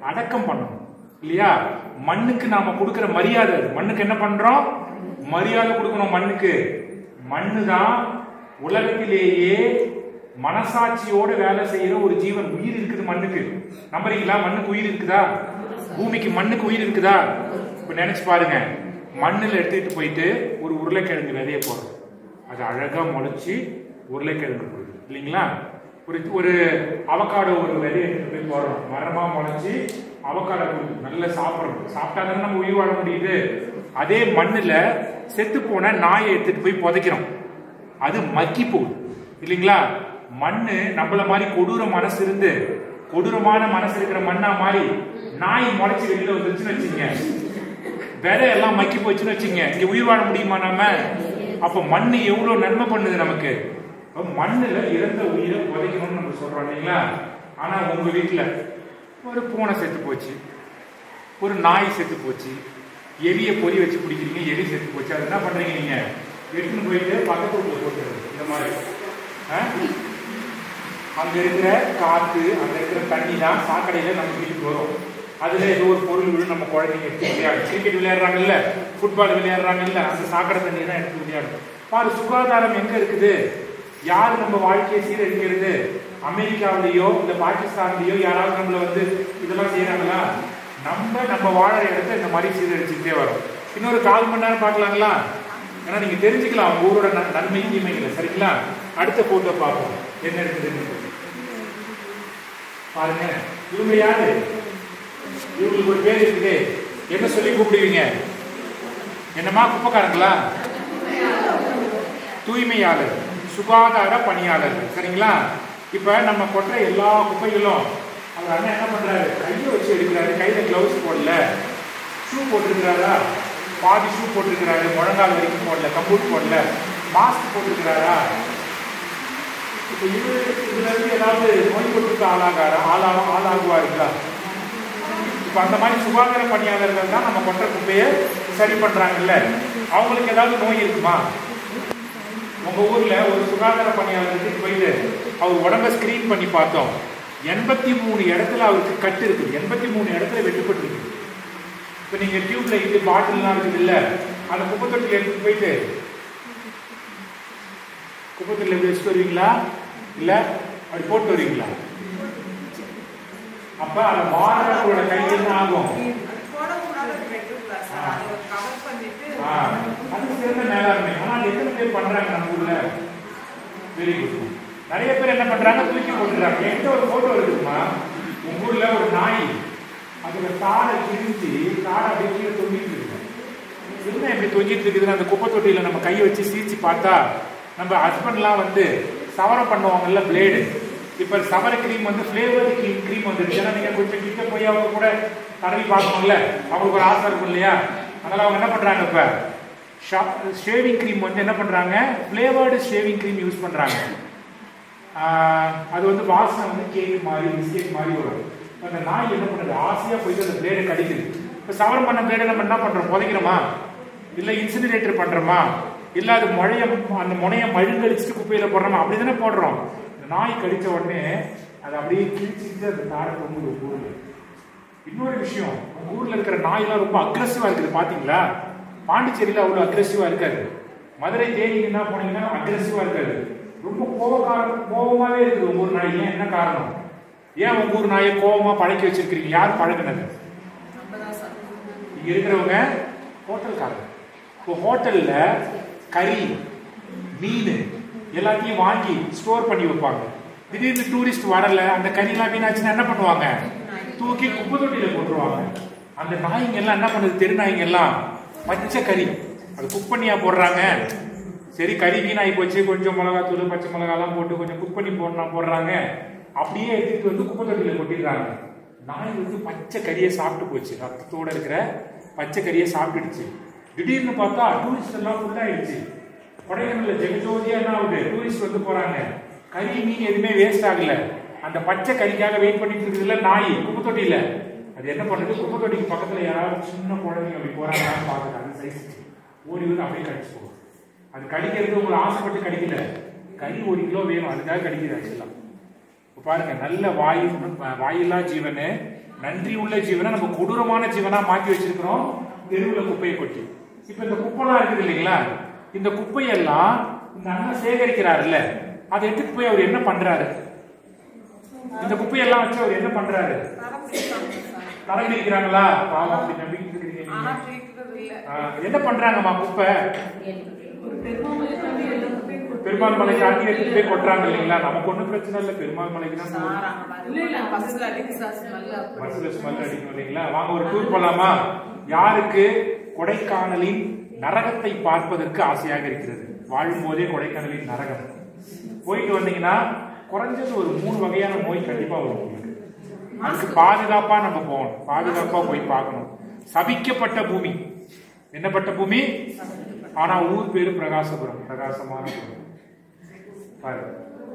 அடக்கம் பண்ணணும் இல்லையா மண்ணுக்கு நாம கொடுக்கிற மரியாதை அது. மண்ணுக்கு என்ன பண்றோம் மரியாதை கொடுக்கணும் மண்ணுக்கு மண்ணு தான் உலகத்திலேயே மனசாட்சியோட வேலை செய்யற ஒரு ஜீவன் உயிர் இருக்குது மண்ணுக்கு நம்புறீங்களா மண்ணுக்கு உயிர் இருக்குதா பூமிக்கு மண்ணுக்கு உயிர் இருக்குதா இப்ப நினைச்சு பாருங்க மண்ணுல எடுத்துட்டு போயிட்டு ஒரு உருளைக்கிழங்கு விதைய போடுறோம் அது அழகா முளைச்சு உருளைக்கிழங்கு கொடுக்குது இல்லைங்களா ஒரு ஒரு அவக்காடோ ஒரு விதைய எடுத்துட்டு போய் போடுறோம் மரமா முளைச்சு அவக்காடோ கொடுக்குது நல்லா சாப்பிடுறோம் சாப்பிட்டா தானே நம்ம உயிர் வாழ முடியுது அதே மண்ணுல செத்து போன நாயை எடுத்துட்டு போய் புதைக்கிறோம் அது மக்கி போகுது இல்லைங்களா மண்ணு நம்மள மாதிரி கொடூர மனசு இருந்து கொடூரமான மனசு இருக்கிற மண்ணா மாதிரி நாய் முளைச்சு வெளியில வந்துருச்சுன்னு வச்சுங்க விதை எல்லாம் மக்கி போச்சுன்னு வச்சுங்க இங்க உயிர் வாழ முடியுமா நாம அப்ப மண்ணு எவ்வளவு நன்மை பண்ணுது நமக்கு அப்ப மண்ணுல இறந்த உயிரை புதைக்கணும்னு நம்ம சொல்றோம் இல்லைங்களா ஆனா உங்க வீட்டுல ஒரு பூனை செத்து போச்சு ஒரு நாய் செத்து போச்சு எலிய பொறி வச்சு பிடிக்கிறீங்க எலி செத்து போச்சு அது என்ன பண்றீங்க நீங்க எடுத்துன்னு போயிட்டு பக்கத்து வீட்டுல போட்டுறது இந்த மாதிரி ஆ? அங்க இருக்கிற காத்து அங்க இருக்கிற தண்ணி தான் சாக்கடையில நம்ம வீட்டுக்கு வரும் அதுல ஏதோ ஒரு பொருள் விழு நம்ம குழந்தைங்க எடுத்து விளையாடும் கிரிக்கெட் விளையாடுறாங்கல்ல ஃபுட்பால் விளையாடுறாங்கல்ல அந்த சாக்கடை தண்ணி தான் எடுத்து விளையாடும் பாரு சுகாதாரம் எங்க இருக்குது யார் நம்ம வாழ்க்கையை சீரழிக்கிறது அமெரிக்காவிலேயோ இல்ல பாகிஸ்தான்லயோ யாராவது நம்மள வந்து இதெல்லாம் செய்யறாங்களா நம்ம நம்ம வாழற இடத்த இந்த மாதிரி சீரழிச்சுட்டே வரோம் இன்னொரு கால் மணி நேரம் பார்க்கலாங்களா ஏன்னா நீங்க தெரிஞ்சுக்கலாம் உங்க ஊரோட நன்- நன்மை தீமைகளை சரிங்களா அடுத்த போட்டோ பார்ப்போம் என்ன இருக்குதுன்னு பாருங்க இவங்க யாரு இவங்களுக்கு ஒரு பேர் இருக்குது என்ன சொல்லி கூப்பிடுவீங்க என்னம்மா குப்பைக்காரங்களா தூய்மையாளர் சுகாதார பணியாளர்கள் சரிங்களா இப்ப நம்ம கொட்டுற எல்லா குப்பைகளும் அவர் அண்ணன் என்ன பண்றாரு கையை வச்சு எடுக்கிறாரு கையில கிளவுஸ் போடல ஷூ போட்டிருக்கிறாரா பாதி ஷூ போட்டிருக்கிறாரு முழங்கால் வரைக்கும் போடல கம்பூட் போடல மாஸ்க் போட்டிருக்கிறாரா இப்போ இவரு இதுல இருந்து ஏதாவது நோய் தொற்றுக்கு ஆளாகாரா ஆளா ஆளாகுவாருங்களா இப்போ அந்த மாதிரி சுகாதார பணியாளர்கள் தான் நம்ம கொட்டுற குப்பையை சரி பண்றாங்கல்ல அவங்களுக்கு ஏதாவது நோய் இருக்குமா உங்க ஊர்ல ஒரு சுகாதார பணியாளருக்கு போயிட்டு அவர் உடம்ப ஸ்கிரீன் பண்ணி பார்த்தோம் எண்பத்தி மூணு இடத்துல அவருக்கு கட்டு இருக்குது எண்பத்தி மூணு இடத்துல வெட்டுப்பட்டு இருக்கு இப்போ நீங்க டியூப்ல இது பாட்டில்லாம் இருக்குது இல்ல அந்த குப்பை தொட்டில எடுத்து போயிட்டு குப்பை தொட்டில எப்படி வச்சுட்டு வருவீங்களா இல்ல அப்படி போட்டு வருவீங்களா அப்ப அந்த மாணவர்களோட கையில் என்ன ஆகும் போடக்கூடாது பெட்ரூம்ல சார் அதை கவர் பண்ணிட்டு ஆ, அது சிறந்த மேலாண்மை ஆனா அது எத்தனை பேர் பண்றாங்க நம்ம ஊர்ல வெரி குட் நிறைய பேர் என்ன பண்றாங்க தூக்கி போட்டுறாங்க என்கிட்ட ஒரு போட்டோ இருக்குமா உங்க ஊர்ல ஒரு நாய் அதுல காடை கிழிஞ்சு காடை அப்படியே கீழே தொங்கிட்டு இருக்கு என்ன இப்படி தொங்கிட்டு இருக்குதுன்னு அந்த குப்பை தொட்டியில நம்ம கையை வச்சு சீச்சு பார்த்தா நம்ம ஹஸ்பண்ட்லாம் வந்து சவரம் பண்ணுவாங்கல்ல பிளேடு இப்ப சவர கிரீம் வந்து ஃபிளேவர்டு கிரீம் கிரீம் வந்துருச்சு ஏன்னா நீங்க கொஞ்சம் கிட்ட போய் அவங்க கூட தடவி பார்க்கணும்ல அவங்களுக்கு ஒரு ஆசை இருக்கும் இல்லையா அதனால அவங்க என்ன பண்றாங்க இப்ப ஷேவிங் க்ரீம் வந்து என்ன பண்றாங்க ஃபிளேவர்டு ஷேவிங் க்ரீம் யூஸ் பண்றாங்க ஆஹ் அது வந்து வாசனை வந்து கேக் மாதிரி பிஸ்கெட் மாதிரி வரும் இப்ப அந்த நாய் என்ன பண்ணுது ஆசையா போயிட்டு அந்த பிளேடை கடிக்குது இப்ப சவரம் பண்ண பிளேடை நம்ம என்ன பண்றோம் புதைக்கிறோமா இல்ல இன்சினரேட்டர் பண்றோமா இல்ல அது முழைய அந்த முனைய மழுங்கடிச்சிட்டு குப்பையில போடுறோமா அப்படி தானே போடுறோம் இந்த நாய் கடிச்ச உடனே அது அப்படியே கிழிச்சிட்டு அந்த தாடை தொங்குது உங்க ஊர்ல இன்னொரு விஷயம் உங்க ஊர்ல இருக்கிற நாயெல்லாம் ரொம்ப அக்ரஸிவா இருக்குது பாத்தீங்களா பாண்டிச்சேரியில அவ்வளவு அக்ரஸிவா இருக்காது மதுரை தேனி என்ன போனீங்கன்னா அக்ரஸிவா இருக்காது ரொம்ப கோபக்கார கோபமாவே இருக்குது உங்க ஊர் நாய் ஏன் என்ன காரணம் ஏன் உங்க ஊர் நாயை கோபமா பழக்கி வச்சிருக்கீங்க யார் பழகுனது நம்ம தான் சார் இங்க இருக்கிறவங்க ஹோட்டல்காரங்க இப்போ ஹோட்டல்ல கறி மீன் எல்லாத்தையும் வாங்கி ஸ்டோர் பண்ணி வைப்பாங்க திடீர்னு டூரிஸ்ட் வரல அந்த கறிலாம் வீணாச்சுன்னா என்ன பண்ணுவாங்க தூக்கி குப்பை தொட்டியில போட்டுருவாங்க அந்த நாய்ங்க எல்லாம் என்ன பண்ணுது தெரு நாய்ங்க எல்லாம் பச்சை கறி அது குக் பண்ணியா போடுறாங்க சரி கறி வீணாகி போச்சு கொஞ்சம் மிளகாத்தூள் பச்சை மிளகாலாம் போட்டு கொஞ்சம் குக் பண்ணி போடணும் போடுறாங்க அப்படியே எடுத்துட்டு வந்து குப்பை தொட்டியில கொட்டிடுறாங்க நாய் வந்து பச்சை கறியை சாப்பிட்டு போச்சு ரத்தத்தோட இருக்கிற பச்சை கறியை சாப்பிட்டுடுச்சு திடீர்னு பார்த்தா டூரிஸ்ட் எல்லாம் ஃபுல் ஆயிடுச்சு கொடைக்கானல்ல ஜெகஜோதியா என்ன ஆகுது டூரிஸ்ட் வந்து போறாங்க கறி மீன் எதுவுமே வேஸ்ட் ஆகல அந்த பச்சை கறிக்காக வெயிட் பண்ணிட்டு இருக்குதுல்ல நாய் குப்பை தொட்டியில அது என்ன பண்ணுது குப்பை தொட்டிக்கு பக்கத்துல யாராவது சின்ன குழந்தைங்க அப்படி போறாங்களான்னு பாக்குது அந்த சைஸ் ஓடி வந்து அப்படியே கடிச்சு போகுது அது கடிக்கிறது உங்களுக்கு ஆசைப்பட்டு கடிக்கல கறி ஒரு கிலோ வேணும் அதுக்காக கடிக்குது ஆக்சுவலா இப்ப பாருங்க நல்ல வாயு வாயில்லா ஜீவனு நன்றி உள்ள ஜீவனை நம்ம கொடூரமான ஜீவனா மாத்தி வச்சிருக்கிறோம் தெருவுல குப்பையை கொட்டி இப்ப இந்த குப்பைலாம் இருக்குது இல்லைங்களா இந்த குப்பையெல்லாம் இந்த அண்ணன் சேகரிக்கிறாருல்ல அதை எடுத்துட்டு போய் அவர் என்ன பண்றாரு இந்த குப்பையெல்லாம் வச்சு அவர் என்ன பண்றாரு தரம் பிடிக்காம சார். தரம் பிரிக்கிறாங்களா பாவம் அப்படி நம்பிக்கிட்டு இருக்கிறீங்க ஆனா நீங்க. பிடிக்கிறது இல்ல. ஆ, என்ன பண்றாங்கம்மா குப்பை ஒரு பெருமாமலை தாண்டி எல்லாருமே பெருமாள் மலை காட்டி எடுத்துட்டு போய் கொட்டுறாங்க இல்லைங்களா நமக்கு ஒண்ணும் பிரச்சனை இல்லை பெருமாள் மலைக்கு தான் போகணும். சார், அங்க பாருங்க. இல்ல, இல்ல, பஸ்ல அடிக்கு சார், smell அப்படி. பஸ்ல ஸ்மெல் அடிக்கும் இல்லைங்களா வாங்க ஒரு டூர் போலாமா யாருக்கு கொடைக்கானலின் நரகத்தை பார்ப்பதற்கு ஆசையாக இருக்கிறது வாழும் போதே கொடைக்கானலின் நரகம் போயிட்டு வந்தீங்கன்னா குறைஞ்சது ஒரு மூணு வகையான நோய் கண்டிப்பா வரும் உங்களுக்கு அதுக்கு பாதுகாப்பா நம்ம போகணும் பாதுகாப்பா போய் பார்க்கணும் சபிக்கப்பட்ட பூமி என்னப்பட்ட பூமி ஆனா ஊர் பேரு பிரகாசபுரம் பிரகாசமான புரம் பாரு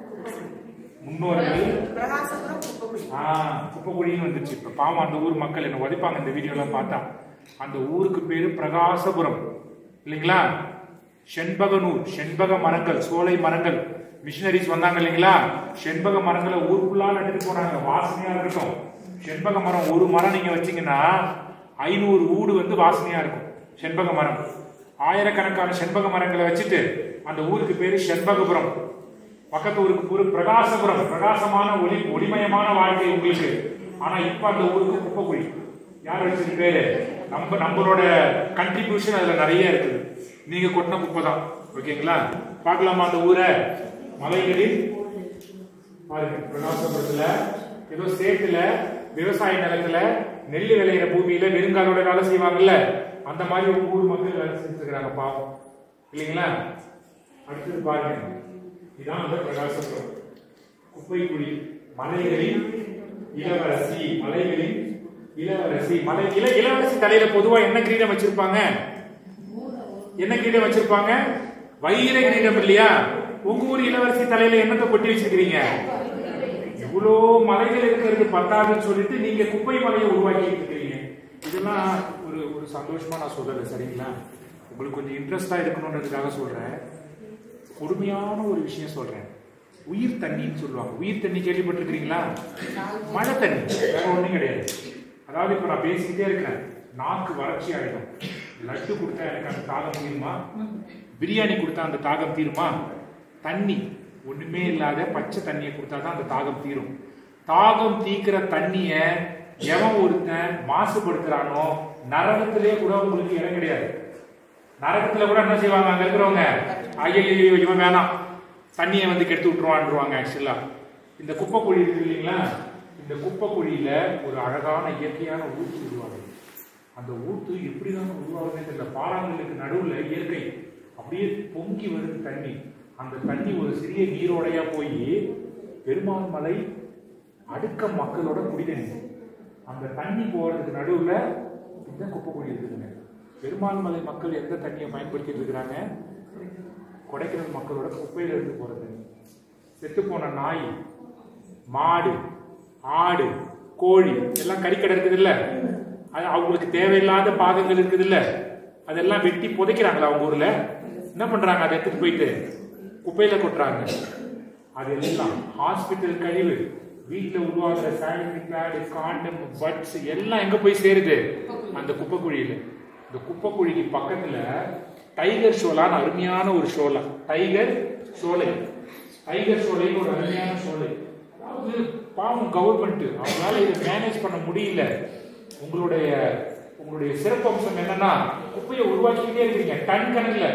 முன்னோர்கள் பிரகாசபுரம் குப்பைக்குடி. ஆ, குப்பைக்குழின்னு வந்துச்சு இப்ப பாவம் அந்த ஊர் மக்கள் என்ன உதைப்பாங்க இந்த வீடியோலாம் பார்த்தா அந்த ஊருக்கு பேரு பிரகாசபுரம் இல்லைங்களா செண்பகனூர் செண்பக மரங்கள் சோலை மரங்கள் மிஷினரிஸ் வந்தாங்க இல்லைங்களா செண்பக மரங்களை ஊருக்குள்ளா நட்டுட்டு போனாங்க வாசனையா இருக்கட்டும் செண்பக மரம் ஒரு மரம் நீங்க வச்சீங்கன்னா ஐநூறு ஊடு வந்து வாசனையா இருக்கும் செண்பக மரம் ஆயிரக்கணக்கான செண்பக மரங்களை வச்சுட்டு அந்த ஊருக்கு பேரு செண்பகபுரம் பக்கத்து ஊருக்கு ஊரு பிரகாசபுரம் பிரகாசமான ஒளி ஒளிமயமான வாழ்க்கை உங்களுக்கு ஆனா இப்ப அந்த ஊருக்கு குப்பைக்குழி யார் வச்சிருக்கு பேரு நம்ம நம்மளோட கண்ட்ரிபியூஷன் அதுல நிறைய இருக்குது நீங்க கொட்டின குப்பை தான் ஓகேங்களா பார்க்கலாமா அந்த ஊரை மலைகளில் பாருங்க பிரகாசபுரத்துல ஏதோ சேத்துல விவசாய நிலத்துல நெல் விளையிற பூமியில வெறுங்காலோட வேலை செய்வாங்கல்ல அந்த மாதிரி உங்க ஊர் மக்கள் வேலை செஞ்சுட்டு இருக்காங்க பாவம் இல்லைங்களா அடுத்தது பாருங்க இதான் அந்த பிரகாசபுரம் குப்பைக்குழி மலைகளின் இளவரசி மலைகளின் இளவரசி மலை இள இளவரசி தலையில பொதுவா என்ன கிரீடம் வச்சிருப்பாங்க என்ன கிரீடம் வச்சிருப்பாங்க வைர கிரீடம் இல்லையா உங்க ஊர் இளவரசி தலையில என்னத்தை கொட்டி வச்சிருக்கீங்க இவ்வளோ மலைகள் இருக்கிறது பத்தாதுன்னு சொல்லிட்டு நீங்க குப்பை மலையை உருவாக்கி இருக்கிறீங்க இதெல்லாம் ஒரு ஒரு சந்தோஷமா நான் சொல்லலை சரிங்களா உங்களுக்கு கொஞ்சம் இன்ட்ரெஸ்டா இருக்கணுன்றதுக்காக சொல்றேன் கொடுமையான ஒரு விஷயம் சொல்றேன் உயிர் தண்ணின்னு சொல்லுவாங்க உயிர் தண்ணி கேள்விப்பட்டிருக்கிறீங்களா மழை தண்ணி வேற ஒண்ணும் கிடையாது அதாவது இப்ப நான் பேசிக்கிட்டே இருக்கிறேன் நாக்கு வறட்சி ஆயிடும் லட்டு கொடுத்தா எனக்கு அந்த தாகம் தீருமா பிரியாணி கொடுத்தா அந்த தாகம் தீருமா தண்ணி ஒண்ணுமே இல்லாத பச்சை தண்ணியை கொடுத்தா தான் அந்த தாகம் தீரும் தாகம் தீக்கிற தண்ணிய எவன் ஒருத்தன் மாசுபடுத்துறானோ நரகத்திலே கூட உங்களுக்கு இடம் கிடையாது நரகத்துல கூட என்ன செய்வாங்க அங்க இருக்கிறவங்க ஐயோ இவன் வேணாம் தண்ணியை வந்து கெடுத்து விட்டுருவான்ருவாங்க ஆக்சுவலா இந்த குப்பை குழி இருக்கு இல்லைங்களா இந்த குப்பை குழியில ஒரு அழகான இயற்கையான ஊற்று உருவாகுது அந்த ஊற்று எப்படிதான் உருவாகுதுன்னு தெரியல பாறாங்களுக்கு நடுவுல இயற்கை அப்படியே பொங்கி வருது தண்ணி அந்த தண்ணி ஒரு சிறிய நீரோடையா போய் பெருமாள் மலை அடுக்க மக்களோட குடிதண்ணி அந்த தண்ணி போறதுக்கு நடுவுல இந்த குப்பை குழி இருக்குதுங்க பெருமாள் மலை மக்கள் எந்த தண்ணியை பயன்படுத்திட்டு இருக்கிறாங்க கொடைக்கானல் மக்களோட குப்பையில இருந்து போற தண்ணி செத்து போன நாய் மாடு ஆடு கோழி எல்லாம் கறிக்கடை இருக்குது இல்ல அது அவங்களுக்கு தேவையில்லாத பாகங்கள் இருக்குது இல்ல அதெல்லாம் வெட்டி புதைக்கிறாங்களா அவங்க ஊர்ல என்ன பண்றாங்க அதை எடுத்துட்டு போயிட்டு குப்பையில கொட்டுறாங்க அது எல்லாம் ஹாஸ்பிட்டல் கழிவு வீட்டுல உருவாகிற சானிட்டரி பேடு காண்டம் பட்ஸ் எல்லாம் எங்க போய் சேருது அந்த குப்பை குழியில இந்த குப்பை குழிக்கு பக்கத்துல டைகர் ஷோலான்னு அருமையான ஒரு ஷோலா டைகர் சோலை டைகர் சோலைன்னு ஒரு அருமையான சோலை அதாவது பாவம் கவர்மெண்ட் அவங்களால இதை மேனேஜ் பண்ண முடியல உங்களுடைய உங்களுடைய சிறப்பம்சம் என்னன்னா குப்பையை உருவாக்கிக்கிட்டே இருக்கீங்க டன் கணக்குல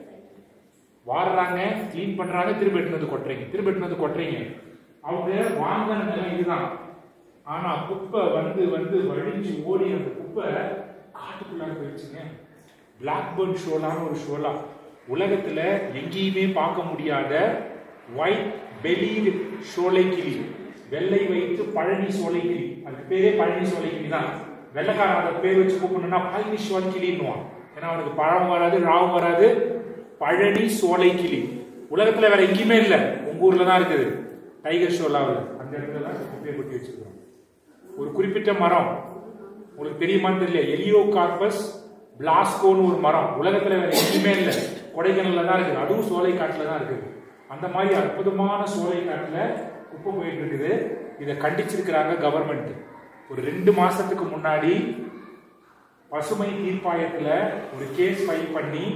வாடுறாங்க க்ளீன் பண்றாங்க திரும்ப எடுத்துட்டு வந்து கொட்டுறீங்க திரும்ப எடுத்துட்டு வந்து கொட்டுறீங்க அவங்க வாங்கின நிலம் இதுதான் ஆனா குப்பை வந்து வந்து வழிஞ்சு ஓடி அந்த குப்பை காட்டுக்குள்ளார போயிடுச்சுங்க பிளாக் பேர்ட் ஷோலான்னு ஒரு ஷோலா உலகத்துல எங்கேயுமே பார்க்க முடியாத ஒயிட் பெலீடு சோலை கிளி வெள்ளை வைத்து பழனி சோலை கிளி அதுக்கு பேரே பழனி சோலை கிளி தான் வெள்ளைக்காரன் அதை பேர் வச்சு கூப்பிடணும்னா பழனி சோலை கிளின்னுவான் ஏன்னா அவனுக்கு பழம் வராது ராவும் வராது பழனி சோலை கிளி உலகத்துல வேற எங்கேயுமே இல்ல உங்க ஊர்ல தான் இருக்குது டைகர் ஷோலாவில் அந்த இடத்துல தான் குப்பையை கொட்டி வச்சிருக்கோம் ஒரு குறிப்பிட்ட மரம் உங்களுக்கு தெரியுமான்னு தெரியல எலியோ கார்பஸ் பிளாஸ்கோன்னு ஒரு மரம் உலகத்துல வேற எங்கேயுமே இல்லை கொடைக்கானல்ல தான் இருக்குது அதுவும் சோலை காட்டுல தான் இருக்குது அந்த மாதிரி அற்புதமான சோலை காட்டுல குப்பை போயிட்டு இருக்குது இதை கண்டிச்சிருக்கிறாங்க கவர்மெண்ட் ஒரு ரெண்டு மாசத்துக்கு முன்னாடி பசுமை தீர்ப்பாயத்துல ஒரு கேஸ் ஃபைல் பண்ணி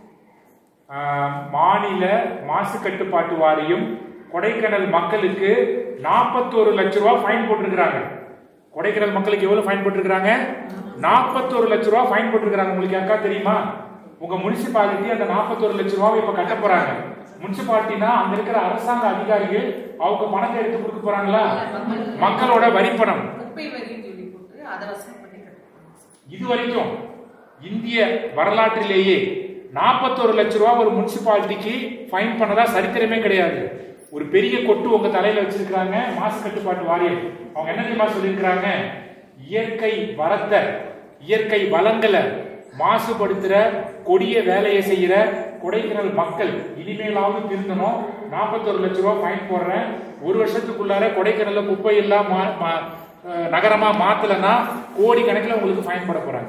ஆஹ், மாநில மாசு கட்டுப்பாட்டு வாரியம் கொடைக்கானல் மக்களுக்கு நாற்பத்தோரு லட்ச ரூபா ஃபைன் போட்டிருக்கிறாங்க கொடைக்கானல் மக்களுக்கு எவ்வளவு ஃபைன் போட்டிருக்கிறாங்க நாற்பத்தோரு லட்ச ரூபா ஃபைன் போட்டிருக்கிறாங்க உங்களுக்கு யாருக்கா தெரியுமா உங்க முனிசிபாலிட்டி அந்த நாற்பத்தோரு லட்ச ரூபாவை இப்ப கட்ட போறாங்க முனிசிபாலிட்டினா அங்க இருக்கிற அரசாங்க அதிகாரிகள் அவங்க பணத்தை எடுத்து கொடுக்க போறாங்களா மக்களோட வரி பணம் குப்பை வரின்னு சொல்லி போட்டு அதை வசூல் பண்ணி கட்டுறாங்க இது வரைக்கும் இந்திய வரலாற்றிலேயே நாற்பத்தோரு லட்ச ரூபா ஒரு முனிசிபாலிட்டிக்கு ஃபைன் பண்ணதா சரித்திரமே கிடையாது ஒரு பெரிய கொட்டு உங்க தலையில வச்சிருக்காங்க மாசு கட்டுப்பாட்டு வாரியம் அவங்க என்ன தெரியுமா சொல்லியிருக்கிறாங்க இயற்கை வரத்தை இயற்கை வளங்களை மாசுபடுத்துற கொடிய வேலையை செய்யற கொடைக்கானல் மக்கள் இனிமேலாவது திருந்தணும் நாற்பத்தொரு லட்ச ரூபா ஃபைன் போடுறேன் ஒரு வருஷத்துக்குள்ளார கொடைக்கானல்ல குப்பை எல்லாம் மா- மா- அஹ் நகரமா மாத்தலன்னா கோடி கணக்குல உங்களுக்கு ஃபைன் போட போறாங்க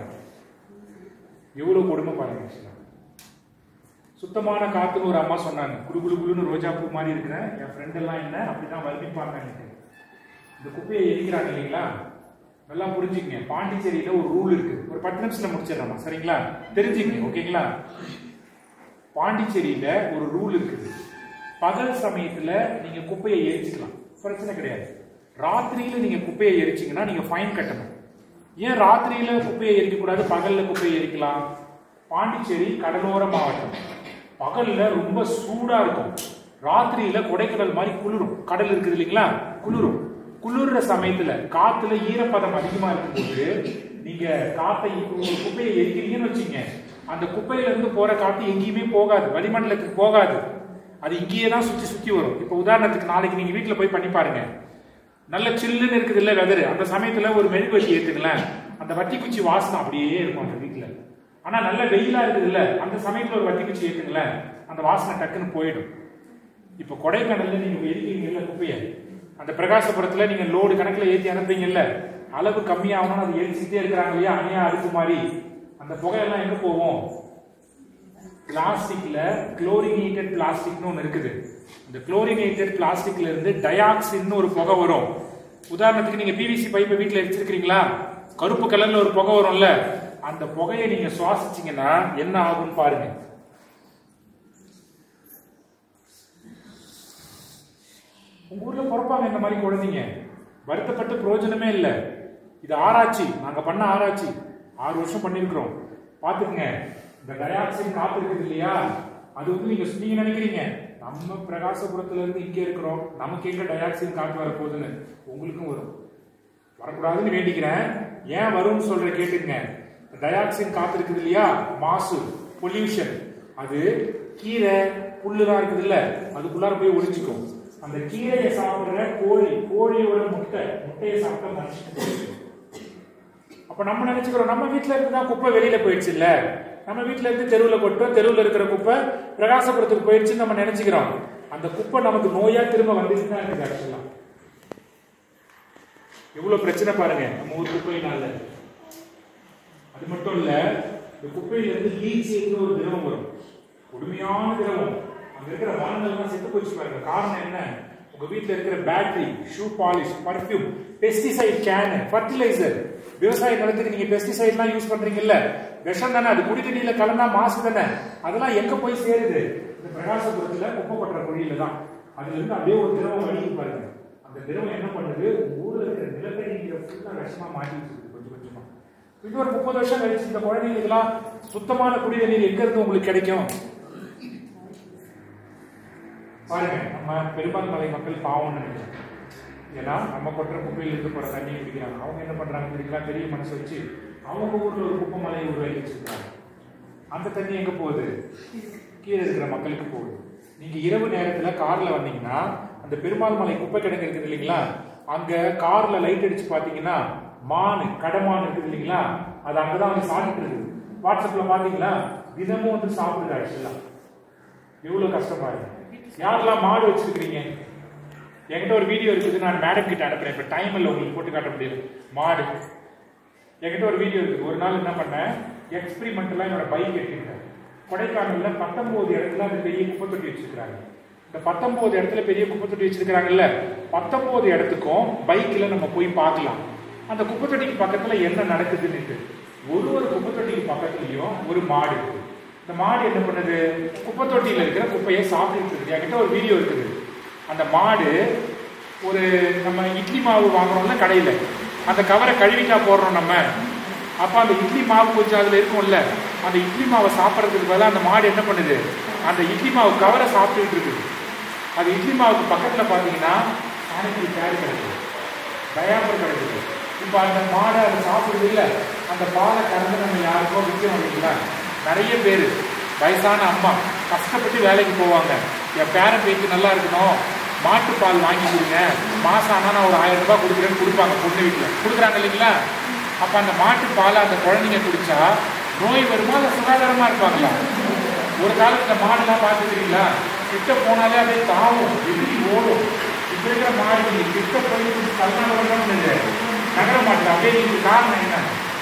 எவ்வளவு கொடுமை பாருங்க actually. சுத்தமான காத்துன்னு ஒரு அம்மா சொன்னாங்க குடு குடு குடுன்னு ரோஜா பூ மாதிரி இருக்கிறேன் என் ஃப்ரெண்ட் எல்லாம் என்ன அப்படிதான் வர்ணிப்பாங்க எனக்கு இந்த குப்பையை எரிக்கிறாங்க இல்லைங்களா நல்லா புரிஞ்சுக்கங்க பாண்டிச்சேரியில ஒரு ரூல் இருக்கு ஒரு பத்து நிமிஷத்துல முடிச்சிடலாம் சரிங்களா தெரிஞ்சுக்கங்க ஓகேங்களா பாண்டிச்சேரியில ஒரு ரூல் இருக்குது பகல் சமயத்துல நீங்க குப்பையை எரிச்சுக்கலாம் பிரச்சனை கிடையாது ராத்திரியில நீங்க குப்பையை எரிச்சீங்கன்னா நீங்க ஃபைன் கட்டணும் ஏன் ராத்திரியில குப்பையை எரிக்க கூடாது பகல்ல குப்பையை எரிக்கலாம் பாண்டிச்சேரி கடலோர மாவட்டம் பகல்ல ரொம்ப சூடா இருக்கும் ராத்திரியில கொடைக்கானல் மாதிரி குளிரும் கடல் இருக்குது இல்லைங்களா குளிரும் குளிர்ற சமயத்துல காத்துல ஈரப்பதம் அதிகமா இருக்கும்போது நீங்க காத்தை ஒரு குப்பையை எரிக்கிறீங்கன்னு வச்சுங்க அந்த குப்பையில இருந்து போற காத்து எங்கேயுமே போகாது வளிமண்டலத்துக்கு போகாது அது இங்கேயே தான் சுத்தி சுத்தி வரும் இப்போ உதாரணத்துக்கு நாளைக்கு நீங்க வீட்டுல போய் பண்ணி பாருங்க நல்ல சில்லுன்னு இருக்குது இல்ல வெதர் அந்த சமயத்துல ஒரு மெழுகுவர்த்தி ஏத்துங்களேன் அந்த வட்டி குச்சி வாசனை அப்படியே இருக்கும் அந்த வீட்டுல ஆனா நல்ல வெயிலா இருக்குது இல்ல அந்த சமயத்துல ஒரு வட்டி குச்சி ஏத்துங்களேன் அந்த வாசனை டக்குன்னு போயிடும் இப்ப கொடைக்கானல்ல நீங்க எரிக்கிறீங்கல்ல குப்பைய அந்த பிரகாசபுரத்துல நீங்க லோடு கணக்குல ஏத்தி அனுப்புறீங்கல்ல அளவு கம்மியாகணும்னு அது எரிச்சுட்டே இருக்கிறாங்க இல்லையா அணியா அடுக்கு மாதிரி அந்த புகையெல்லாம் எங்க போகும் பிளாஸ்டிக்ல குளோரினேட்டட் பிளாஸ்டிக்னு ஒன்று இருக்குது இந்த குளோரினேட்டட் பிளாஸ்டிக்ல இருந்து டயாக்சின்னு ஒரு புகை வரும் உதாரணத்துக்கு நீங்க பிவிசி பைப்பை வீட்டில் வச்சிருக்கீங்களா கருப்பு கலர்ல ஒரு புகை வரும்ல அந்த புகையை நீங்க சுவாசிச்சீங்கன்னா என்ன ஆகும்னு பாருங்க உங்க ஊர்ல பிறப்பாங்க இந்த மாதிரி குழந்தைங்க வருத்தப்பட்டு பிரயோஜனமே இல்லை இது ஆராய்ச்சி நாங்க பண்ண ஆராய்ச்சி ஆறு வருஷம் பண்ணிருக்கிறோம் பாத்துக்கங்க இந்த டயாக்சின் காத்து இருக்குது இல்லையா அது வந்து நீங்க நீங்க நினைக்கிறீங்க நம்ம பிரகாசபுரத்துல இருந்து இங்க இருக்கிறோம் நமக்கு எங்க டயாக்சின் காத்து வரப்போகுதுன்னு உங்களுக்கும் வரும் வரக்கூடாதுன்னு வேண்டிக்கிறேன் ஏன் வரும்னு சொல்ற கேட்டுங்க டயாக்சின் காத்து இருக்குது இல்லையா மாசு பொல்யூஷன் அது கீரை புல்லுலாம் இருக்குது இல்ல அதுக்குள்ளார போய் ஒளிஞ்சுக்கும் அந்த கீரையை சாப்பிடுற கோழி கோழியோட முட்டை முட்டையை சாப்பிட்டா மனுஷனுக்கு அப்ப நம்ம நினைச்சுக்கிறோம் நம்ம வீட்ல இருந்து தான் குப்பை வெளியில போயிடுச்சு இல்ல நம்ம வீட்ல இருந்து தெருவுல கொட்டோம் தெருவுல இருக்கிற குப்பை பிரகாசபுரத்துக்கு போயிடுச்சுன்னு நம்ம நினைச்சுக்கிறோம் அந்த குப்பை நமக்கு நோயா திரும்ப வந்துட்டு தான் இருக்குது ஆக்சுவலா எவ்வளவு பிரச்சனை பாருங்க நம்ம ஊர் குப்பையினால அது மட்டும் இல்ல இந்த குப்பையில இருந்து லீச் ஒரு திரவம் வரும் கொடுமையான திரவம் அங்க இருக்கிற மரங்கள்லாம் செத்து போச்சு பாருங்க காரணம் என்ன உங்க வீட்ல இருக்கிற battery shoe polish perfume pesticide can fertiliser விவசாய நிலத்துக்கு நீங்க பெஸ்டிசைட்லாம் யூஸ் பண்றீங்கல்ல விஷம் தானே அது குடி தண்ணியில கலந்தா மாசு தானே அதெல்லாம் எங்க போய் சேருது இந்த பிரகாசபுரத்துல குப்பை கொட்டுற குழியில தான் அதுல இருந்து அப்படியே ஒரு திரவம் வடிவு பாருங்க அந்த திரவம் என்ன பண்ணுது உங்க ஊர்ல இருக்கிற நிலத்தடி நீரை ஃபுல்லா விஷமா மாட்டி வச்சிருக்கு கொஞ்சம் கொஞ்சமா இது ஒரு முப்பது வருஷம் கழிச்சு இந்த குழந்தைங்களுக்குலாம் சுத்தமான குடிநீர் நீர் எங்க இருந்து உங்களுக்கு கிடைக்கும் பாருங்க நம்ம பெரும்பால் மலை மக்கள் பாவம்னு நினைக்கிறேன் ஏன்னா நம்ம கொட்டுற குப்பையில இருந்து போற தண்ணியை குடிக்கிறாங்க அவங்க என்ன பண்றாங்க தெரியுங்களா பெரிய மனசு வச்சு அவங்க ஊர்ல ஒரு குப்பை மலையை உருவாக்கி வச்சிருக்காங்க அந்த தண்ணி எங்க போகுது கீழே இருக்கிற மக்களுக்கு போகுது நீங்க இரவு நேரத்துல கார்ல வந்தீங்கன்னா அந்த பெருமாள் மலை குப்பை கிடங்கு இருக்குது இல்லைங்களா அங்க கார்ல லைட் அடிச்சு பாத்தீங்கன்னா மான் கடமான் இருக்குது இல்லைங்களா அது அங்கதான் வந்து சாப்பிட்டு இருக்குது வாட்ஸ்அப்ல பாத்தீங்களா தினமும் வந்து சாப்பிடுது ஆக்சுவலா எவ்வளவு கஷ்டமா இருக்கு யாரெல்லாம் மாடு வச்சிருக்கீங்க என்கிட்ட ஒரு வீடியோ இருக்குது நான் மேடம் கிட்ட அனுப்புறேன் இப்ப டைம் இல்லை உங்களுக்கு போட்டு காட்ட முடியல மாடு என்கிட்ட ஒரு வீடியோ இருக்குது ஒரு நாள் என்ன பண்ணேன் எக்ஸ்பிரிமெண்ட்லாம் என்னோட பைக் எடுத்துக்கிட்டேன் கொடைக்கானல்ல பத்தொன்பது இடத்துல அந்த பெரிய குப்பை தொட்டி வச்சிருக்காங்க இந்த பத்தொன்பது இடத்துல பெரிய குப்பை தொட்டி வச்சிருக்காங்கல்ல பத்தொன்பது இடத்துக்கும் பைக்ல நம்ம போய் பார்க்கலாம் அந்த குப்பை தொட்டிக்கு பக்கத்துல என்ன நடக்குதுன்னு ஒரு ஒரு குப்பை தொட்டிக்கு பக்கத்துலயும் ஒரு மாடு இருக்கு இந்த மாடு என்ன பண்ணுது குப்பை தொட்டியில இருக்கிற குப்பையை சாப்பிட்டுட்டு இருக்கு என்கிட்ட ஒரு வீடியோ இருக்குது அந்த மாடு ஒரு நம்ம இட்லி மாவு வாங்குறோம்ல கடையில அந்த கவரை கழுவிக்கா போடுறோம் நம்ம அப்ப அந்த இட்லி மாவு கொஞ்சம் அதுல இருக்கும்ல அந்த இட்லி மாவை சாப்பிட்றதுக்கு பதிலா அந்த மாடு என்ன பண்ணுது அந்த இட்லி மாவு கவரை சாப்பிட்டுட்டு இருக்குது அது இட்லி மாவுக்கு பக்கத்துல பாத்தீங்கன்னா சானிட்டரி பேர் கிடைக்குது டயாபர் கிடைக்குது இப்போ அந்த மாடை அதை சாப்பிடுறது இல்லை அந்த பாலை கறந்து நம்ம யாருக்கோ விற்கிறோம் இல்லைங்களா நிறைய பேர் வயசான அம்மா கஷ்டப்பட்டு வேலைக்கு போவாங்க என் பேரன் பேச்சு நல்லா இருக்கணும் மாட்டுப்பால் வாங்கி கொடுங்க மாசம் ஆனால் நான் ஒரு ஆயிரம் ரூபாய் கொடுக்குறேன்னு கொடுப்பாங்க பொண்ணு வீட்டில் கொடுக்குறாங்க இல்லைங்களா அப்போ அந்த மாட்டுப்பாலை அந்த குழந்தைங்க குடிச்சா நோய் வருமா இல்லை சுகாதாரமா இருப்பாங்களா ஒரு காலத்துல மாடுலாம் பார்த்துக்கிறீங்களா கிட்ட போனாலே அப்படியே தாவும் எதிரி ஓடும் இப்ப இருக்கிற மாடு நீங்க கிட்ட போய் கல்யாணம் பண்ணுது நகர மாட்டேன் அப்படியே இதுக்கு காரணம் என்ன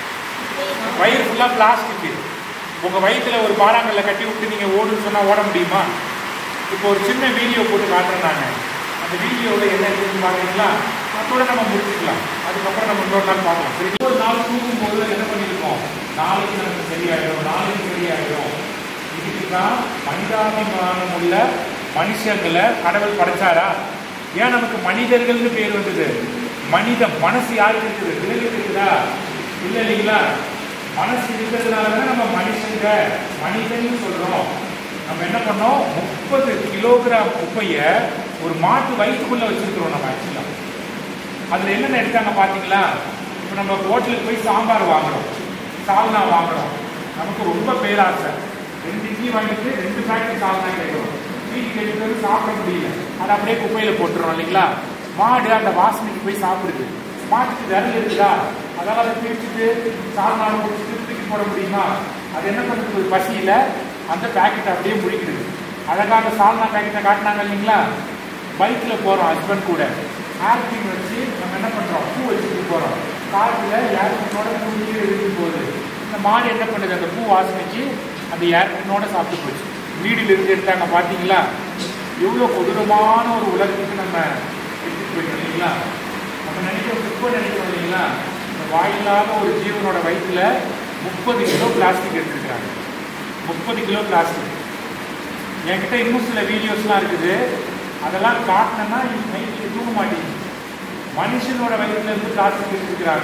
வயிறு ஃபுல்லா பிளாஸ்டிக் உங்க வயித்துல ஒரு பாறாங்கல்ல கட்டி விட்டு நீங்க ஓடுன்னு சொன்னா ஓட முடியுமா இப்போ ஒரு சின்ன வீடியோ போட்டு காட்டுறேன் நாங்க அந்த வீடியோவில் என்ன இருக்குன்னு பாத்தீங்களா அதோட நம்ம முடிச்சுக்கலாம் அதுக்கப்புறம் நம்ம இன்னொரு நாள் பார்க்கலாம் சரி ஒரு நாள் தூங்கும் போது என்ன பண்ணிருக்கோம் நாளைக்கு நமக்கு சரியாயிடும் நாளைக்கு சரியாயிடும் இதுக்கு தான் மனிதாபிமானம் உள்ள மனுஷங்களை கடவுள் படைச்சாரா ஏன் நமக்கு மனிதர்கள்னு பேர் வந்தது மனிதம் மனசு யாருக்கு இருக்குது விலங்குக்கு இருக்குதா இல்ல இல்லைங்களா மனசு இருக்கிறதுனால தான் நம்ம மனுஷங்க மனிதன் சொல்றோம் நம்ம என்ன பண்ணோம் முப்பது கிலோகிராம் குப்பைய ஒரு மாட்டு வயிற்றுக்குள்ள வச்சிருக்கிறோம் நம்ம ஆக்சுவலா அதுல என்னென்ன எடுத்தாங்க பாத்தீங்களா இப்போ நம்ம ஹோட்டலுக்கு போய் சாம்பார் வாங்குறோம் சால்னா வாங்குறோம் நமக்கு ரொம்ப பேராசை ரெண்டு இட்லி வாங்கிட்டு ரெண்டு பேக்கெட் சால்னா கேட்குறோம் வீட்டுக்கு எடுத்து வந்து சாப்பிட முடியல அதை அப்படியே குப்பையில போட்டுறோம் இல்லைங்களா மாடு அந்த வாசனைக்கு போய் சாப்பிடுது மாட்டுக்கு விரல் இருக்குதா அதனால அதை பிரிச்சுட்டு சால்னா முடிச்சுட்டு தூக்கி போட முடியுமா அது என்ன பண்ணுறது ஒரு பசியில அந்த பேக்கெட் அப்படியே முழிக்கிடுது அழகாக சால்னா பேக்கெட்டை காட்டினாங்க இல்லைங்களா பைக்ல போறோம் ஹஸ்பண்ட் கூட ஏர்பின் வச்சு நம்ம என்ன பண்றோம் பூ வச்சுட்டு போறோம் காற்றுல ஏர்பினோட பூ கீழே இழுத்து போகுது இந்த மாடு என்ன பண்ணுது அந்த பூ வாசனைக்கு அந்த ஏர்பினோட சாப்பிட்டு போச்சு வீடியில் இருந்து எடுத்தாங்க பாத்தீங்களா எவ்வளவு கொடூரமான ஒரு உலகத்துக்கு நம்ம எடுத்துட்டு போயிட்டோம் இல்லைங்களா நம்ம நினைக்கிறோம் குப்பை நினைக்கிறோம் இல்லைங்களா இந்த வாயில்லாத ஒரு ஜீவனோட வயிற்றுல முப்பது கிலோ பிளாஸ்டிக் எடுத்துருக்காங்க முப்பது கிலோ பிளாஸ்டிக் என்கிட்ட இன்னும் சில வீடியோஸ்லாம் இருக்குது அதெல்லாம் காட்டினேன்னா நைட்டில் தூங்க மாட்டீங்க மனுஷனோட வயிற்றுல இருந்து பிளாஸ்டிக் எடுத்துக்கிறாங்க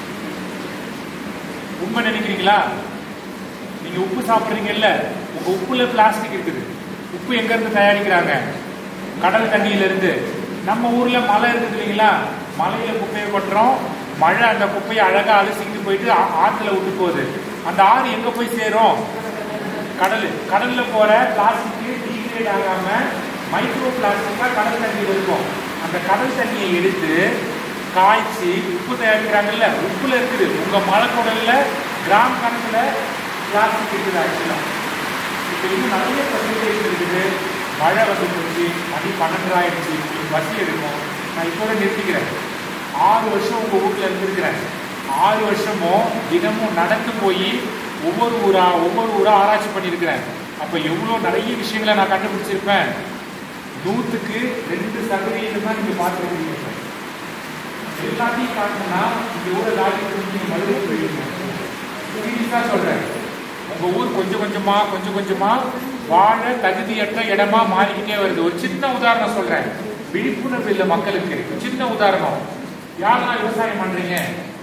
உண்மை நினைக்கிறீங்களா நீங்க உப்பு சாப்பிட்றீங்கல்ல உங்க உப்புல பிளாஸ்டிக் இருக்குது உப்பு எங்க இருந்து தயாரிக்கிறாங்க கடல் தண்ணியில இருந்து நம்ம ஊர்ல மலை இருக்குது இல்லைங்களா மலையில குப்பையை கொட்டுறோம் மழை அந்த குப்பையை அழகா அலசிக்கிட்டு போயிட்டு ஆ- ஆத்துல விட்டு போகுது அந்த ஆறு எங்க போய் சேரும் கடல் கடல்ல போற பிளாஸ்டிக் டீக்ரேட் ஆகாம மைக்ரோ பிளாஸ்டிக்கா கடல் தண்ணியில் இருக்கும் அந்த கடல் தண்ணியை எடுத்து காய்ச்சி உப்பு தயாரிக்கிறாங்கல்ல உப்புல இருக்குது உங்க மலைக்குடல்ல கிராம் கணக்குல பிளாஸ்டிக் இருக்குது ஆக்சுவலா இப்போ இன்னும் நிறைய பர்சன்டேஜ் இருக்குது மழை வந்து போச்சு மணி பன்னெண்டு ஆயிடுச்சு பசி எடுக்கும் நான் இப்போவே நிறுத்திக்கிறேன் ஆறு வருஷம் உங்க வீட்டில் இருந்திருக்கிறேன் ஆறு வருஷமும் தினமும் நடந்து போய் ஒவ்வொரு ஊரா ஒவ்வொரு ஊரா ஆராய்ச்சி பண்ணியிருக்கிறேன் அப்போ எவ்வளோ நிறைய விஷயங்களை நான் கண்டுபிடிச்சிருப்பேன் நூற்றுக்கு ரெண்டு சதவீதம் தான் நீங்கள் பார்த்துருக்கீங்க எல்லாத்தையும் காட்டணும்னா இந்த ஊரை தாண்டி நீங்க மதுரை போயிருக்கீங்க சீரியஸாக சொல்கிறேன் உங்க ஊர் கொஞ்சம் கொஞ்சமா கொஞ்சம் கொஞ்சமா வாழ தகுதியற்ற இடமா மாறிக்கிட்டே வருது ஒரு சின்ன உதாரணம் சொல்றேன் விழிப்புணர்வு இல்லை மக்களுக்கு சின்ன உதாரணம் யாரெல்லாம் விவசாயம் பண்றீங்க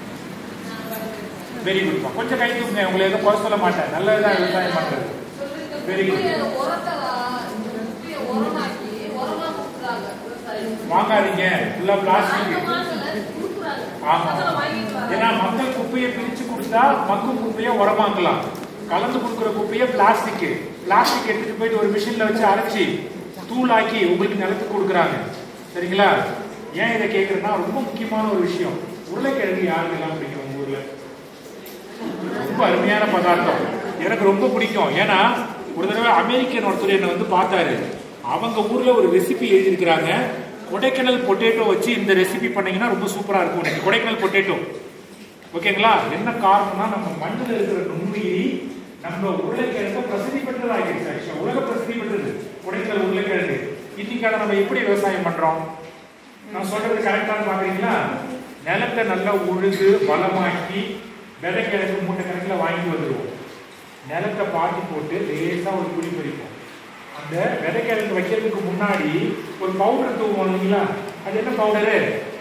வெரி குட்பா கொஞ்சம் கை தூக்குங்க உங்களை எதுவும் குறை சொல்ல மாட்டேன் நல்லதுதான் விவசாயம் பண்றது Very good. வாங்காதீங்க ஃபுல்லா பிளாஸ்டிக் ஆமா ஏன்னா மக்கள் குப்பையை பிரிச்சு கொடுத்தா மக்கும் குப்பையை உரமாக்கலாம் கலந்து கொடுக்குற குப்பையை பிளாஸ்டிக் பிளாஸ்டிக் எடுத்துட்டு போயிட்டு ஒரு மிஷின்ல வச்சு அரைச்சி தூளாக்கி உங்களுக்கு நிலத்துக்கு கொடுக்குறாங்க சரிங்களா ஏன் இதை கேட்குறேன்னா ரொம்ப முக்கியமான ஒரு விஷயம் உருளைக்கிழங்கு யாருக்கெல்லாம் பிடிக்கும் உங்க ஊர்ல ரொம்ப அருமையான பதார்த்தம் எனக்கு ரொம்ப பிடிக்கும் ஏன்னா ஒரு தடவை அமெரிக்கன் ஒருத்தர் என்னை வந்து பார்த்தாரு அவங்க ஊர்ல ஒரு ரெசிபி எழுதியிருக்கிறாங்க கொடைக்கானல் பொட்டேட்டோ வச்சு இந்த ரெசிபி பண்ணீங்கன்னா ரொம்ப சூப்பரா இருக்கும் எனக்கு கொடைக்கானல் பொட்டேட்டோ ஓகேங்களா என்ன காரணம்னா நம்ம மண்ணில் இருக்கிற நுண்ணுயிரி நம்ம உருளைக்கிழங்கு பிரசித்தி பெற்றதாகிடுச்சு ஆக்சுவலா உலக பிரசித்தி பெற்றது கொடைக்கானல் உருளைக்கிழங்கு இன்னைக்கு அதை நம்ம எப்படி விவசாயம் பண்றோம் நான் சொல்றது கரெக்டானு பாக்குறீங்களா நிலத்தை நல்லா உழுது வளமாக்கி விதைக்கிழங்கு மூட்டை கணக்கில் வாங்கிட்டு வந்துடுவோம் நிலத்தை பாத்தி போட்டு லேசா ஒரு குழி பறிப்போம் அந்த விதைக்கிழங்கு வைக்கிறதுக்கு முன்னாடி ஒரு பவுடர் தூவோம் இல்லைங்களா அது என்ன பவுடரு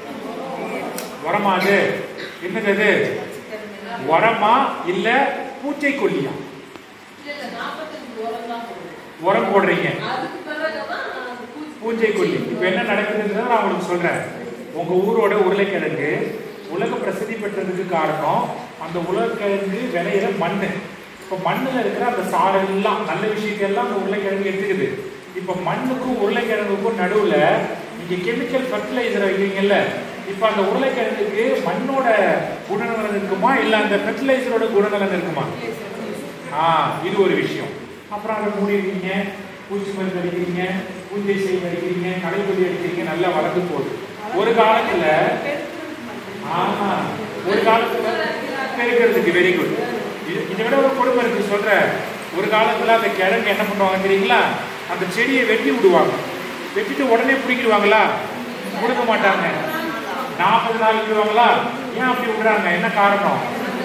உரமா அது என்னது அது உரமா இல்ல பூச்சை கொல்லியா இல்ல, இல்ல, 45 உரம் தான் போடுது. உரம் போடுறீங்க அதுக்கு பிறகுதான் அந்த பூச்சி- பூஞ்சை கொல்லி இப்ப என்ன நடக்குதுன்றத நான் உங்களுக்கு சொல்றேன் உங்க ஊரோட உருளைக்கிழங்கு உலக பிரசித்தி பெற்றதுக்கு காரணம் அந்த உருளைக்கிழங்கு விளையிற மண்ணு இப்ப மண்ணுல இருக்கிற அந்த சாரெல்லாம் நல்ல விஷயத்தெல்லாம் அந்த உருளைக்கிழங்கு எடுத்துக்குது இப்ப மண்ணுக்கும் உருளைக்கிழங்குக்கும் நடுவுல நீங்க கெமிக்கல் ஃபர்டிலைசர் வைக்கிறீங்கல்ல இப்ப அந்த உருளைக்கிழங்குக்கு மண்ணோட குணநலன் இருக்குமா இல்ல அந்த ஃபெர்டிலைசரோட குணநலன் இருக்குமா ஆ இது ஒரு விஷயம் அப்புறம் அதை மூடிடுவீங்க பூச்சி மருந்து அடிக்கிறீங்க பூஞ்சை செய்து அடிக்கிறீங்க கடைப்பொடி அடிக்கிறீங்க நல்லா வளர்ந்து போகுது ஒரு காலத்துல ஆமா ஒரு காலத்துல பெருக்கிறதுக்கு வெரி குட் இதை விட ஒரு கொடுமை இருக்கு சொல்றேன் ஒரு காலத்துல அந்த கிழங்கு என்ன பண்ணுவாங்க தெரியுங்களா அந்த செடியை வெட்டி விடுவாங்க வெட்டிட்டு உடனே பிடிக்கிடுவாங்களா கொடுக்க மாட்டாங்க நாற்பது நாள் விடுவாங்களா ஏன் அப்படி விடுறாங்க என்ன காரணம்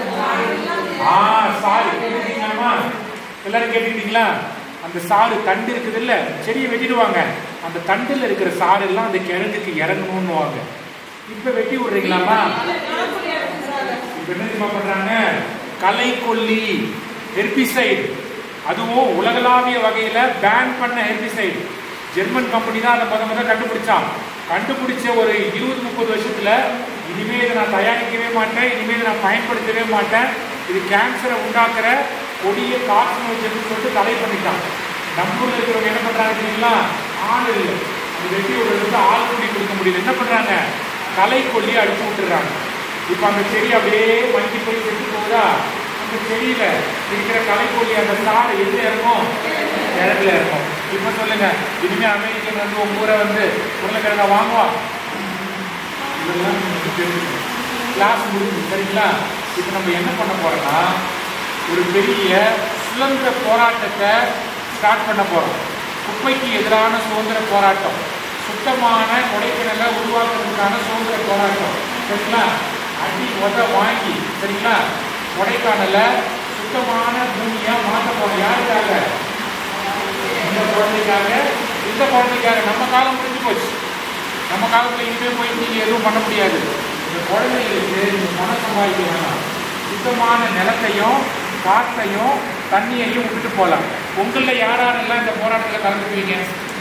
ஆ சாரு கேட்டுக்கிட்டீங்களாமா எல்லாரும் கேட்டுக்கிட்டீங்களா அந்த சாறு தண்டு இருக்குது இல்ல செடியை வெட்டிடுவாங்க அந்த தண்டுல இருக்கிற சாறு எல்லாம் அந்த கிழங்குக்கு இறங்கணும்னுவாங்க இப்ப வெட்டி விடுறீங்களாமா இப்ப என்ன தெரியுமா பண்றாங்க களைக்கொல்லி ஹெர்பிசைடு அதுவும் உலகளாவிய வகையில பேன் பண்ண ஹெர்பிசைடு ஜெர்மன் கம்பெனி தான் அதை முத முத கண்டுபிடிச்சான் கண்டுபிடிச்ச ஒரு இருபது முப்பது வருஷத்துல இனிமே இதை நான் தயாரிக்கவே மாட்டேன் இனிமே இதை நான் பயன்படுத்தவே மாட்டேன் இது கேன்சரை உண்டாக்குற கொடிய கார்சினோஜன் சொல்லிட்டு தடை பண்ணிட்டான் நம்ம ஊர்ல இருக்கிறவங்க என்ன பண்றாங்க தெரியுங்களா ஆள் இல்லை அந்த வெட்டி விடுறதுக்கு ஆள் கூடி கொடுக்க முடியல என்ன பண்றாங்க களை கொல்லி அடிச்சு விட்டுறாங்க இப்ப அந்த செடி அப்படியே மங்கி போய் செத்து போகுதா அந்த செடியில இருக்கிற களைக்கொல்லி அந்த சாறு எங்க இருக்கும் இடத்துல இருக்கும் இப்ப சொல்லுங்க இனிமே அமெரிக்கன் வந்து உங்க ஊரை வந்து உருளைக்கிழங்க வாங்குவா இதெல்லாம் நீங்க தெரிஞ்சுக்கணும் கிளாஸ் முடிஞ்சு சரிங்களா இப்ப நம்ம என்ன பண்ண போறோம்னா ஒரு பெரிய சுதந்திர போராட்டத்தை ஸ்டார்ட் பண்ண போறோம் குப்பைக்கு எதிரான சுதந்திர போராட்டம் சுத்தமான கொடைக்கிணலை உருவாக்குறதுக்கான சுதந்திர போராட்டம் சரிங்களா அடி உத வாங்கி சரிங்களா கொடைக்கானல சுத்தமான பூமியா மாற்ற போறோம் யாருக்காக இந்த குழந்தைக்காக இந்த குழந்தைக்காக நம்ம காலம் முடிஞ்சு போச்சு நம்ம காலத்துல இனிமே போய் நீங்க எதுவும் பண்ண முடியாது இந்த குழந்தைகளுக்கு இந்த பணம் சம்பாதிக்க வேணாம் சுத்தமான நிலத்தையும் காற்றையும் தண்ணியையும் விட்டுட்டு போகலாம் உங்களில் யார் யாரெல்லாம் இந்த போராட்டத்தில் கலந்துக்குவீங்க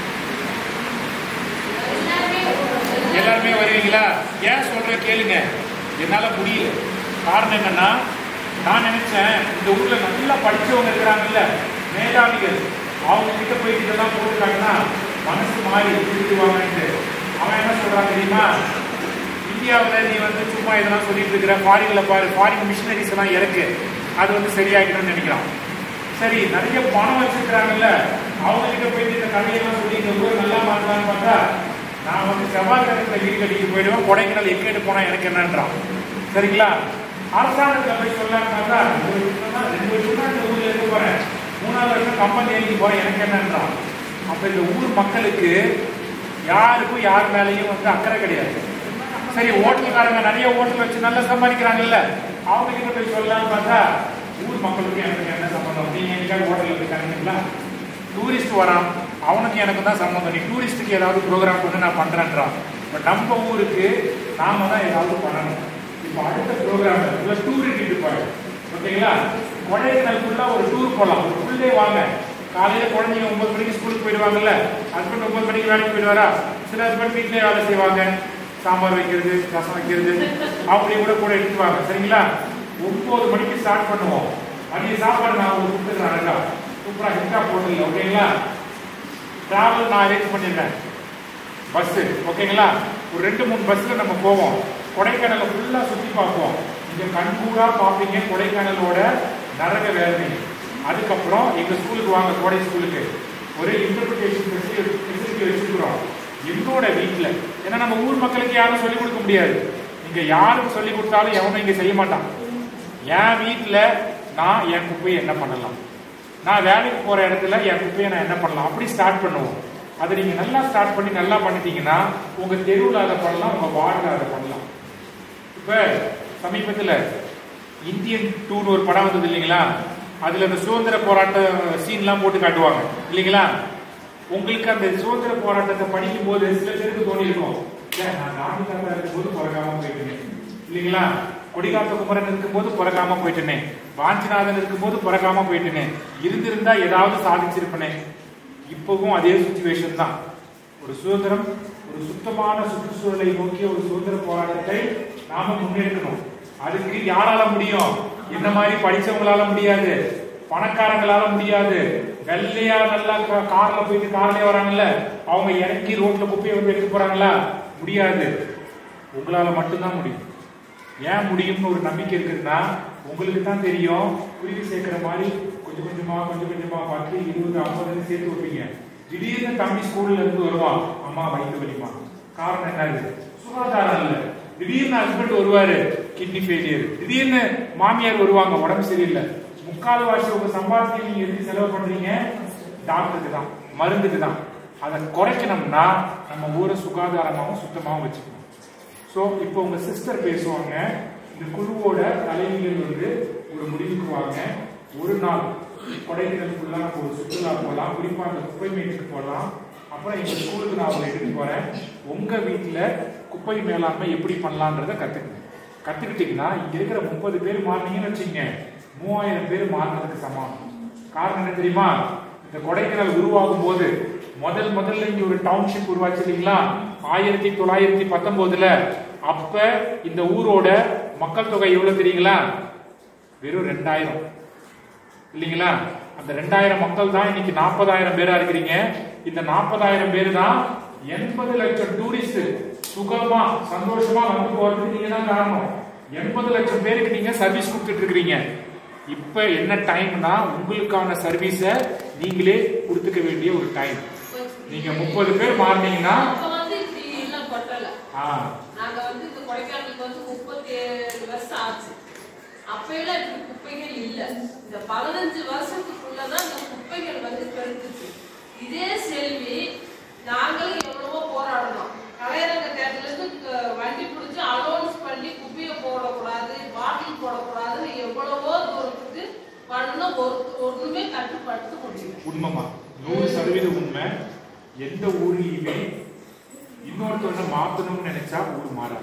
எல்லாருமே வருவீங்களா ஏன் சொல்ற கேளுங்க என்னால முடியல காரணம் என்னன்னா நான் நினைச்சேன் இந்த ஊர்ல நல்லா படிச்சவங்க இருக்கிறாங்கல்ல மேதாவிகள் அவங்க கிட்ட போய் இதெல்லாம் போட்டுட்டாங்கன்னா மனசு மாறி திருத்துவாங்கன்ட்டு அவன் என்ன சொல்றான் தெரியுமா இந்தியாவில் நீ வந்து சும்மா இதெல்லாம் சொல்லிட்டு இருக்கிற ஃபாரின்ல பாரு ஃபாரின் மிஷினரிஸ் எல்லாம் இறக்கு அது வந்து சரியாகிடும்னு நினைக்கிறான் சரி நிறைய பணம் வச்சிருக்கிறாங்கல்ல அவங்க கிட்ட போயிட்டு இந்த கதையெல்லாம் சொல்லி இந்த ஊர் நல்லா மாறலாம்னு பார்த்தா நான் வந்து செவ்வாய் கிழமையில வீடு கட்டிட்டு போயிடுவேன் கொடைக்கானல் எக்கேட்டு போனா எனக்கு என்னன்றான் சரிங்களா அரசாங்கத்தில் போய் சொல்லலாம்னு பார்த்தா ஒரு வருஷம் தான், ரெண்டு வருஷம் தான் இந்த ஊர்ல இருக்க போறேன் மூணாவது வருஷம் கம்பெனி எழுதி போறேன் எனக்கு என்னன்றான் அப்ப இந்த ஊர் மக்களுக்கு யாருக்கும் யார் மேலேயும் வந்து அக்கறை கிடையாது சரி ஹோட்டல்காரங்க நிறைய ஹோட்டல் வச்சு நல்லா சம்பாதிக்கிறாங்கல்ல அவங்க கிட்ட போய் சொல்லலாம்னு பார்த்தா ஊர் மக்களுக்கு எனக்கு என்ன சம்பந்தம் நீங்க எங்கேயாவது ஹோட்டலில் போய் தங்குறீங்களா டூரிஸ்ட் வரான் அவனுக்கு எனக்கு தான் சம்மந்தம் நீ டூரிஸ்ட்டுக்கு ஏதாவது ப்ரோக்ராம் பண்ணி நான் பண்றேன்றான் பட் நம்ம ஊருக்கு நாம தான் ஏதாவது பண்ணணும் இப்போ அடுத்த ப்ரோக்ராம் இல்லை டூர் இட்டு போய் ஓகேங்களா கொடைக்கானல் ஃபுல்லாக ஒரு டூர் போகலாம் ஒரு ஃபுல் டே வாங்க காலையில் குழந்தைங்க ஒன்பது மணிக்கு ஸ்கூலுக்கு போயிடுவாங்கல்ல ஹஸ்பண்ட் ஒன்பது மணிக்கு வேலைக்கு போயிடுவாரா சில ஹஸ்பண்ட் வீட்டிலே வேலை செய்வாங்க சாம்பார் வைக்கிறது ரசம் வைக்கிறது அவங்களையும் கூட கூட எடுத்துவாங்க சரிங்களா ஒன்பது மணிக்கு ஸ்டார்ட் பண்ணுவோம் மதிய சாப்பாடு நான் ஒரு கொடுத்துக்கிறேன் அழகா சூப்பராக ஹிட்டா போடல ஓகேங்களா டிராவல் நான் அரேஞ்ச் பண்ணிடுறேன் பஸ்ஸு ஓகேங்களா ஒரு ரெண்டு மூணு பஸ்ஸில் நம்ம போவோம் கொடைக்கானலை ஃபுல்லாக சுற்றி பார்ப்போம் நீங்கள் கண்கூடா பார்ப்பீங்க கொடைக்கானலோட நரக வேதனை அதுக்கப்புறம் எங்கள் ஸ்கூலுக்கு வாங்க கோடை ஸ்கூலுக்கு ஒரு இன்டர்பிரிட்டேஷன் ஃபெசிலிட்டி வச்சுருக்கிறோம் என்னோட வீட்டில் ஏன்னா நம்ம ஊர் மக்களுக்கு யாரும் சொல்லிக் கொடுக்க முடியாது நீங்கள் யாருக்கு சொல்லிக் கொடுத்தாலும் எவனும் இங்கே செய்ய மாட்டான் என் வீட்டில் நான் என் குப்பையை என்ன பண்ணலாம் நான் வேலைக்கு போற இடத்துல என் குப்பையை நான் என்ன பண்ணலாம் அப்படி ஸ்டார்ட் பண்ணுவோம் அதை நீங்க நல்லா ஸ்டார்ட் பண்ணி நல்லா பண்ணிட்டீங்கன்னா உங்க தெருவில் அதை பண்ணலாம் உங்க வார்டில் அதை பண்ணலாம் இப்ப சமீபத்துல இந்தியன் டூன்னு ஒரு படம் வந்தது இல்லைங்களா அதுல அந்த சுதந்திர போராட்ட சீன்லாம் போட்டு காட்டுவாங்க இல்லைங்களா உங்களுக்கு அந்த சுதந்திர போராட்டத்தை படிக்கும் போது சில பேருக்கு தோணிருக்கும் "ச்சே, நான் காந்தி தாத்தா இருக்கும்போது பிறக்காம போயிட்டேனே இல்லைங்களா கொடிகாத்த குமரன் இருக்கும்போது பிறக்காம போயிட்டேனே வாஞ்சிநாதன் இருக்கும்போது பிறக்காம போயிட்டேனே இருந்திருந்தா ஏதாவது சாதிச்சிருப்பனே இப்பவும் அதே சுச்சுவேஷன் தான் ஒரு சுதந்திரம் ஒரு சுத்தமான சுற்றுச்சூழலை நோக்கிய ஒரு சுதந்திர போராட்டத்தை நாம முன்னெடுக்கணும் அதுக்கு யாரால முடியும் இந்த மாதிரி படிச்சவங்களால முடியாது பணக்காரங்களால முடியாது வெள்ளையா நல்லா கா- கார்ல போயிட்டு கார்லயே வராங்கல்ல அவங்க இறக்கி ரோட்ல குப்பையை வந்து எடுக்க போறாங்களா முடியாது உங்களால மட்டும்தான் முடியும் ஏன் முடியும்னு ஒரு நம்பிக்கை இருக்குதுன்னா உங்களுக்கு தான் தெரியும் குருவி சேர்க்கிற மாதிரி கொஞ்சம் கொஞ்சமா கொஞ்சம் கொஞ்சமா பத்து இருபது ஐம்பதுன்னு சேர்த்து வைப்பீங்க திடீர்னு தம்பி ஸ்கூல்ல இருந்து வருவான் அம்மா வயிற்று வலிமா காரணம் என்னது சுகாதாரம் இல்ல திடீர்னு ஹஸ்பண்ட் வருவாரு கிட்னி ஃபெயிலியர் திடீர்னு மாமியார் வருவாங்க உடம்பு சரியில்லை முக்கால் வாசி உங்க சம்பாத்தியம் நீங்க எதுக்கு செலவு பண்றீங்க டாக்டருக்கு தான் மருந்துக்கு தான் அதை குறைக்கணும்னா நம்ம ஊரை சுகாதாரமாகவும் சுத்தமாகவும் வச்சுக்கணும் ஸோ இப்போ உங்க சிஸ்டர் பேசுவாங்க இந்த குழுவோட தலைவிகள் வந்து ஒரு முடிவுக்கு வாங்க ஒரு நாள் கொடைக்கானல் ஃபுல்லாக நம்ம ஒரு சுற்றுலா போகலாம் குறிப்பா அந்த குப்பை மீட்டுக்கு போகலாம் அப்புறம் எங்க ஸ்கூலுக்கு நான் உங்களை எடுத்துட்டு போறேன் உங்க வீட்டில் குப்பை மேலாண்மை எப்படி பண்ணலான்றதை கத்துக்கணும் கத்துக்கிட்டீங்கன்னா இங்க இருக்கிற முப்பது பேர் மாறினீங்கன்னு வச்சுங்க மூவாயிரம் பேர் மாறினதுக்கு சமானம் காரணம் என்ன தெரியுமா இந்த கொடைக்கானல் உருவாகும் போது முதல் முதல்ல இங்க ஒரு டவுன்ஷிப் உருவாச்சு இல்லைங்களா ஆயிரத்தி தொள்ளாயிரத்தி பத்தொன்பதுல அப்ப இந்த ஊரோட மக்கள் தொகை எவ்வளவு தெரியுங்களா வெறும் ரெண்டாயிரம் இல்லைங்களா அந்த ரெண்டாயிரம் மக்கள் தான் இன்னைக்கு நாற்பதாயிரம் பேரா இருக்கிறீங்க இந்த நாற்பதாயிரம் பேர் தான் எண்பது லட்சம் டூரிஸ்ட் சுகமா சந்தோஷமா வந்து போறதுக்கு நீங்க தான் காரணம் எண்பது லட்சம் பேருக்கு நீங்க சர்வீஸ் கொடுத்துட்டு இருக்கிறீங்க இப்ப என்ன டைம்னா உங்களுக்கான சர்வீஸ நீங்களே கொடுத்துக்க வேண்டிய ஒரு டைம் நீங்க முப்பது பேர் மாறினீங்கன்னா அப்ப வந்து இப்படி எல்லாம் கொட்டல ஆ, நாங்க வந்து இந்த கொடைக்கானலுக்கு வந்து முப்பத்தி ஏழு வருஷம் ஆச்சு அப்பெல்லாம் இப்படி குப்பைகள் இல்ல இந்த பதினஞ்சு வருஷத்துக்குள்ளதான் இந்த குப்பைகள் வந்து பெருத்துச்சு இதே செல்வி நாங்களும் எவ்வளவோ போராடணும் கலையரங்க தேட்டர்ல இருந்து க- வண்டி பிடிச்சி அலோன்ஸ் பண்ணி குப்பையை போடக்கூடாது பாட்டில் போடக்கூடாதுன்னு எவ்வளவோ தூரத்துக்கு பண்ணணும் ஒரு ஒண்ணுமே கட்டுப்படுத்த முடியல உண்மைமா நூறு சதவீத உண்மை எந்த ஊர்லயுமே இன்னொருத்தவங்க மாத்தணும்னு நினைச்சா ஊர் மாறாது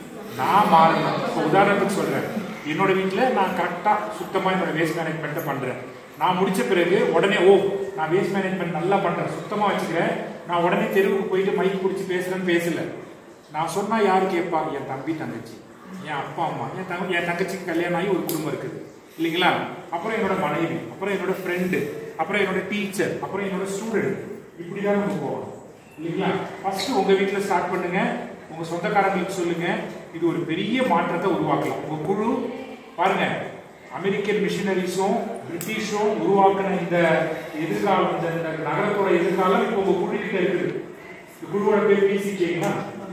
நான் மாறணும் இப்போ உதாரணத்துக்கு சொல்றேன் என்னோட வீட்டுல நான் கரெக்டா சுத்தமா என்னோட வேஸ்ட் மேனேஜ்மெண்ட்டை பண்றேன் நான் முடிச்ச பிறகு உடனே ஓ நான் வேஸ்ட் மேனேஜ்மெண்ட் நல்லா பண்றேன் சுத்தமா வச்சுக்கிறேன் நான் உடனே தெருவுக்கு போயிட்டு மைக் பிடிச்சி பேசுறேன்னு பேசல நான் சொன்னா யாரு கேட்பா என் தம்பி தங்கச்சி என் அப்பா அம்மா என் தங்க என் தங்கச்சிக்கு கல்யாணம் ஆகி ஒரு குடும்பம் இருக்குது இல்லைங்களா அப்புறம் என்னோட மனைவி அப்புறம் என்னோட ஃப்ரெண்டு அப்புறம் என்னோட டீச்சர் அப்புறம் என்னோட ஸ்டூடெண்ட் இப்படிதான் நம்ம போகணும் இல்லைங்களா ஃபர்ஸ்ட் உங்க வீட்டுல ஸ்டார்ட் பண்ணுங்க உங்க சொந்தக்காரங்களுக்கு சொல்லுங்க இது ஒரு பெரிய மாற்றத்தை உருவாக்கலாம் உங்க குழு பாருங்க அமெரிக்கன் மிஷினரிஸும் பிரிட்டிஷும் உருவாக்கின இந்த எதிர்காலம் இந்த இந்த நகரத்தோட எதிர்காலம் இப்போ உங்க குழு கிட்ட இருக்குது இந்த குழுவோட பேர் பிசிகேங்களா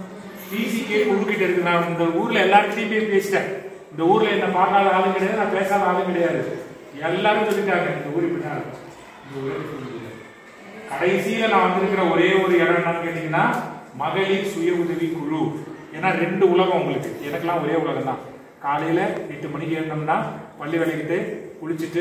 பிசிகே குழு கிட்ட இருக்கு நான் இந்த ஊர்ல எல்லார்கிட்டையும் போய் பேசிட்டேன் இந்த ஊர்ல என்ன பார்க்காத ஆளும் கிடையாது நான் பேசாத ஆளும் கிடையாது எல்லாரும் சொல்லிட்டாங்க இந்த ஊர் இப்படிதான் இருக்கும். இந்த ஊரே இப்படி இல்லை. கடைசியில நான் வந்திருக்கிற ஒரே ஒரு இடம் என்னன்னு கேட்டீங்கன்னா மகளிர் சுய உதவி குழு ஏன்னா ரெண்டு உலகம் உங்களுக்கு எனக்கெல்லாம் ஒரே உலகம் தான் காலையில எட்டு மணிக்கு எழுந்தோம்னா பள்ளி விளக்கிட்டு குளிச்சுட்டு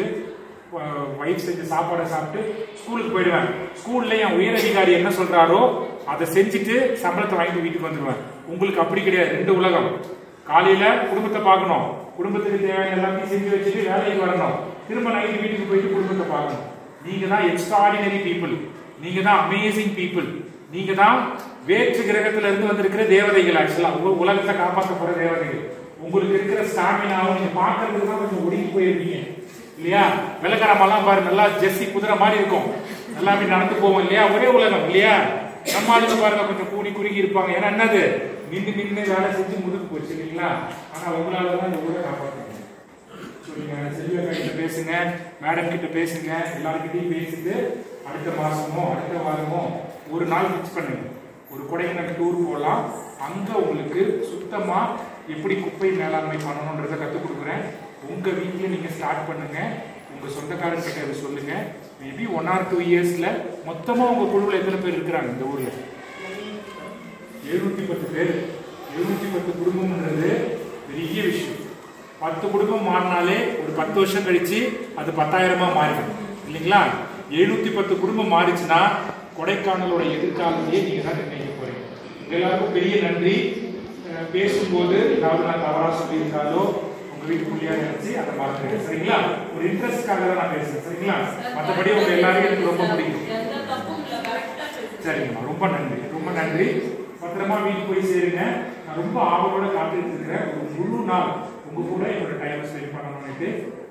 ஒய்ஃப் செஞ்ச சாப்பாடை சாப்பிட்டு ஸ்கூலுக்கு போயிடுவேன் ஸ்கூல்ல என் உயர் அதிகாரி என்ன சொல்றாரோ அதை செஞ்சுட்டு சம்பளத்தை வாங்கிட்டு வீட்டுக்கு வந்துடுவேன் உங்களுக்கு அப்படி கிடையாது ரெண்டு உலகம் காலையில குடும்பத்தை பார்க்கணும் குடும்பத்துக்கு தேவையான எல்லாத்தையும் செஞ்சு வச்சுட்டு வேலைக்கு வரணும் திரும்ப நைட்டு வீட்டுக்கு போயிட்டு குடும்பத்தை பார்க்கணும் நீங்க தான் எக்ஸ்ட்ராடினரி பீப்புள் நீங்க தான் அமேசிங் பீப்புள் நீங்க தான் வேற்று கிரகத்துல இருந்து வந்திருக்கிற தேவதைகள் ஆக்சுவலா உங்க உலகத்தை காப்பாற்ற போற தேவதைகள் உங்களுக்கு இருக்கிற ஸ்டாமினாவும் நீங்க பார்க்கறதுக்கு தான் கொஞ்சம் ஒடுங்கி போயிருக்கீங்க இல்லையா வெள்ளக்காரமெல்லாம் பாரு நல்லா ஜெர்சி குதிரை மாதிரி இருக்கும் எல்லாமே நடந்து போவோம் இல்லையா ஒரே உலகம் இல்லையா நம்ம ஆளுங்க பாருங்க கொஞ்சம் கூடி குறுகி இருப்பாங்க ஏன்னா என்னது நின்று நின்று வேலை செஞ்சு முதுகு போச்சு இல்லைங்களா ஆனா உங்களால தான் இந்த ஊரை காப்பாற்ற முடியும் சொல்லுங்க செல்வியக்கா கிட்ட பேசுங்க மேடம் கிட்ட பேசுங்க எல்லாருக்கிட்டையும் பேசிட்டு அடுத்த மாசமோ அடுத்த வாரமோ ஒரு நாள் ஃபிக்ஸ் பண்ணுங்க ஒரு கொடைக்கானல் டூர் போகலாம் அங்க உங்களுக்கு சுத்தமா எப்படி குப்பை மேலாண்மை பண்ணணுன்றதை கற்றுக் கொடுக்குறேன் உங்க வீட்டில் நீங்க ஸ்டார்ட் பண்ணுங்க உங்க சொந்தக்காரங்க கிட்ட இதை சொல்லுங்க மேபி ஒன் ஆர் டூ இயர்ஸ்ல மொத்தமா உங்க குழுவில் எத்தனை பேர் இருக்கிறாங்க இந்த ஊர்ல எழுநூத்தி பத்து பேர் எழுநூத்தி பத்து குடும்பம்ன்றது பெரிய விஷயம் பத்து குடும்பம் மாறினாலே ஒரு பத்து வருஷம் கழிச்சு அது பத்தாயிரமா மாறிடும் இல்லைங்களா எழுநூத்தி பத்து குடும்பம் மாறிச்சுன்னா கொடைக்கானலோட எதிர்காலத்தையே நீங்க தான் நிர்ணயிக்க போறீங்க உங்க எல்லாருக்கும் பெரிய நன்றி அஹ் பேசும்போது ஏதாவது நான் தவறா சொல்லியிருந்தாலோ உங்க வீட்டு பிள்ளையா நினைச்சு அதை மறந்துடுங்க சரிங்களா ஒரு இன்ட்ரெஸ்ட்காக தான் நான் பேசுறேன் சரிங்களா மற்றபடி உங்க எல்லாரையும் எனக்கு ரொம்ப பிடிக்கும் எந்த தப்பும் இல்ல கரெக்டா பேசுறீங்க சரிங்கம்மா ரொம்ப நன்றி ரொம்ப நன்றி பத்திரமா வீட்டுக்கு போய் சேருங்க நான் ரொம்ப ஆவலோட காத்துட்டு இருக்கிறேன் ஒரு முழு நாள் உங்க கூட என்னோட டைம் ஸ்பெண்ட் பண்ணணும்னு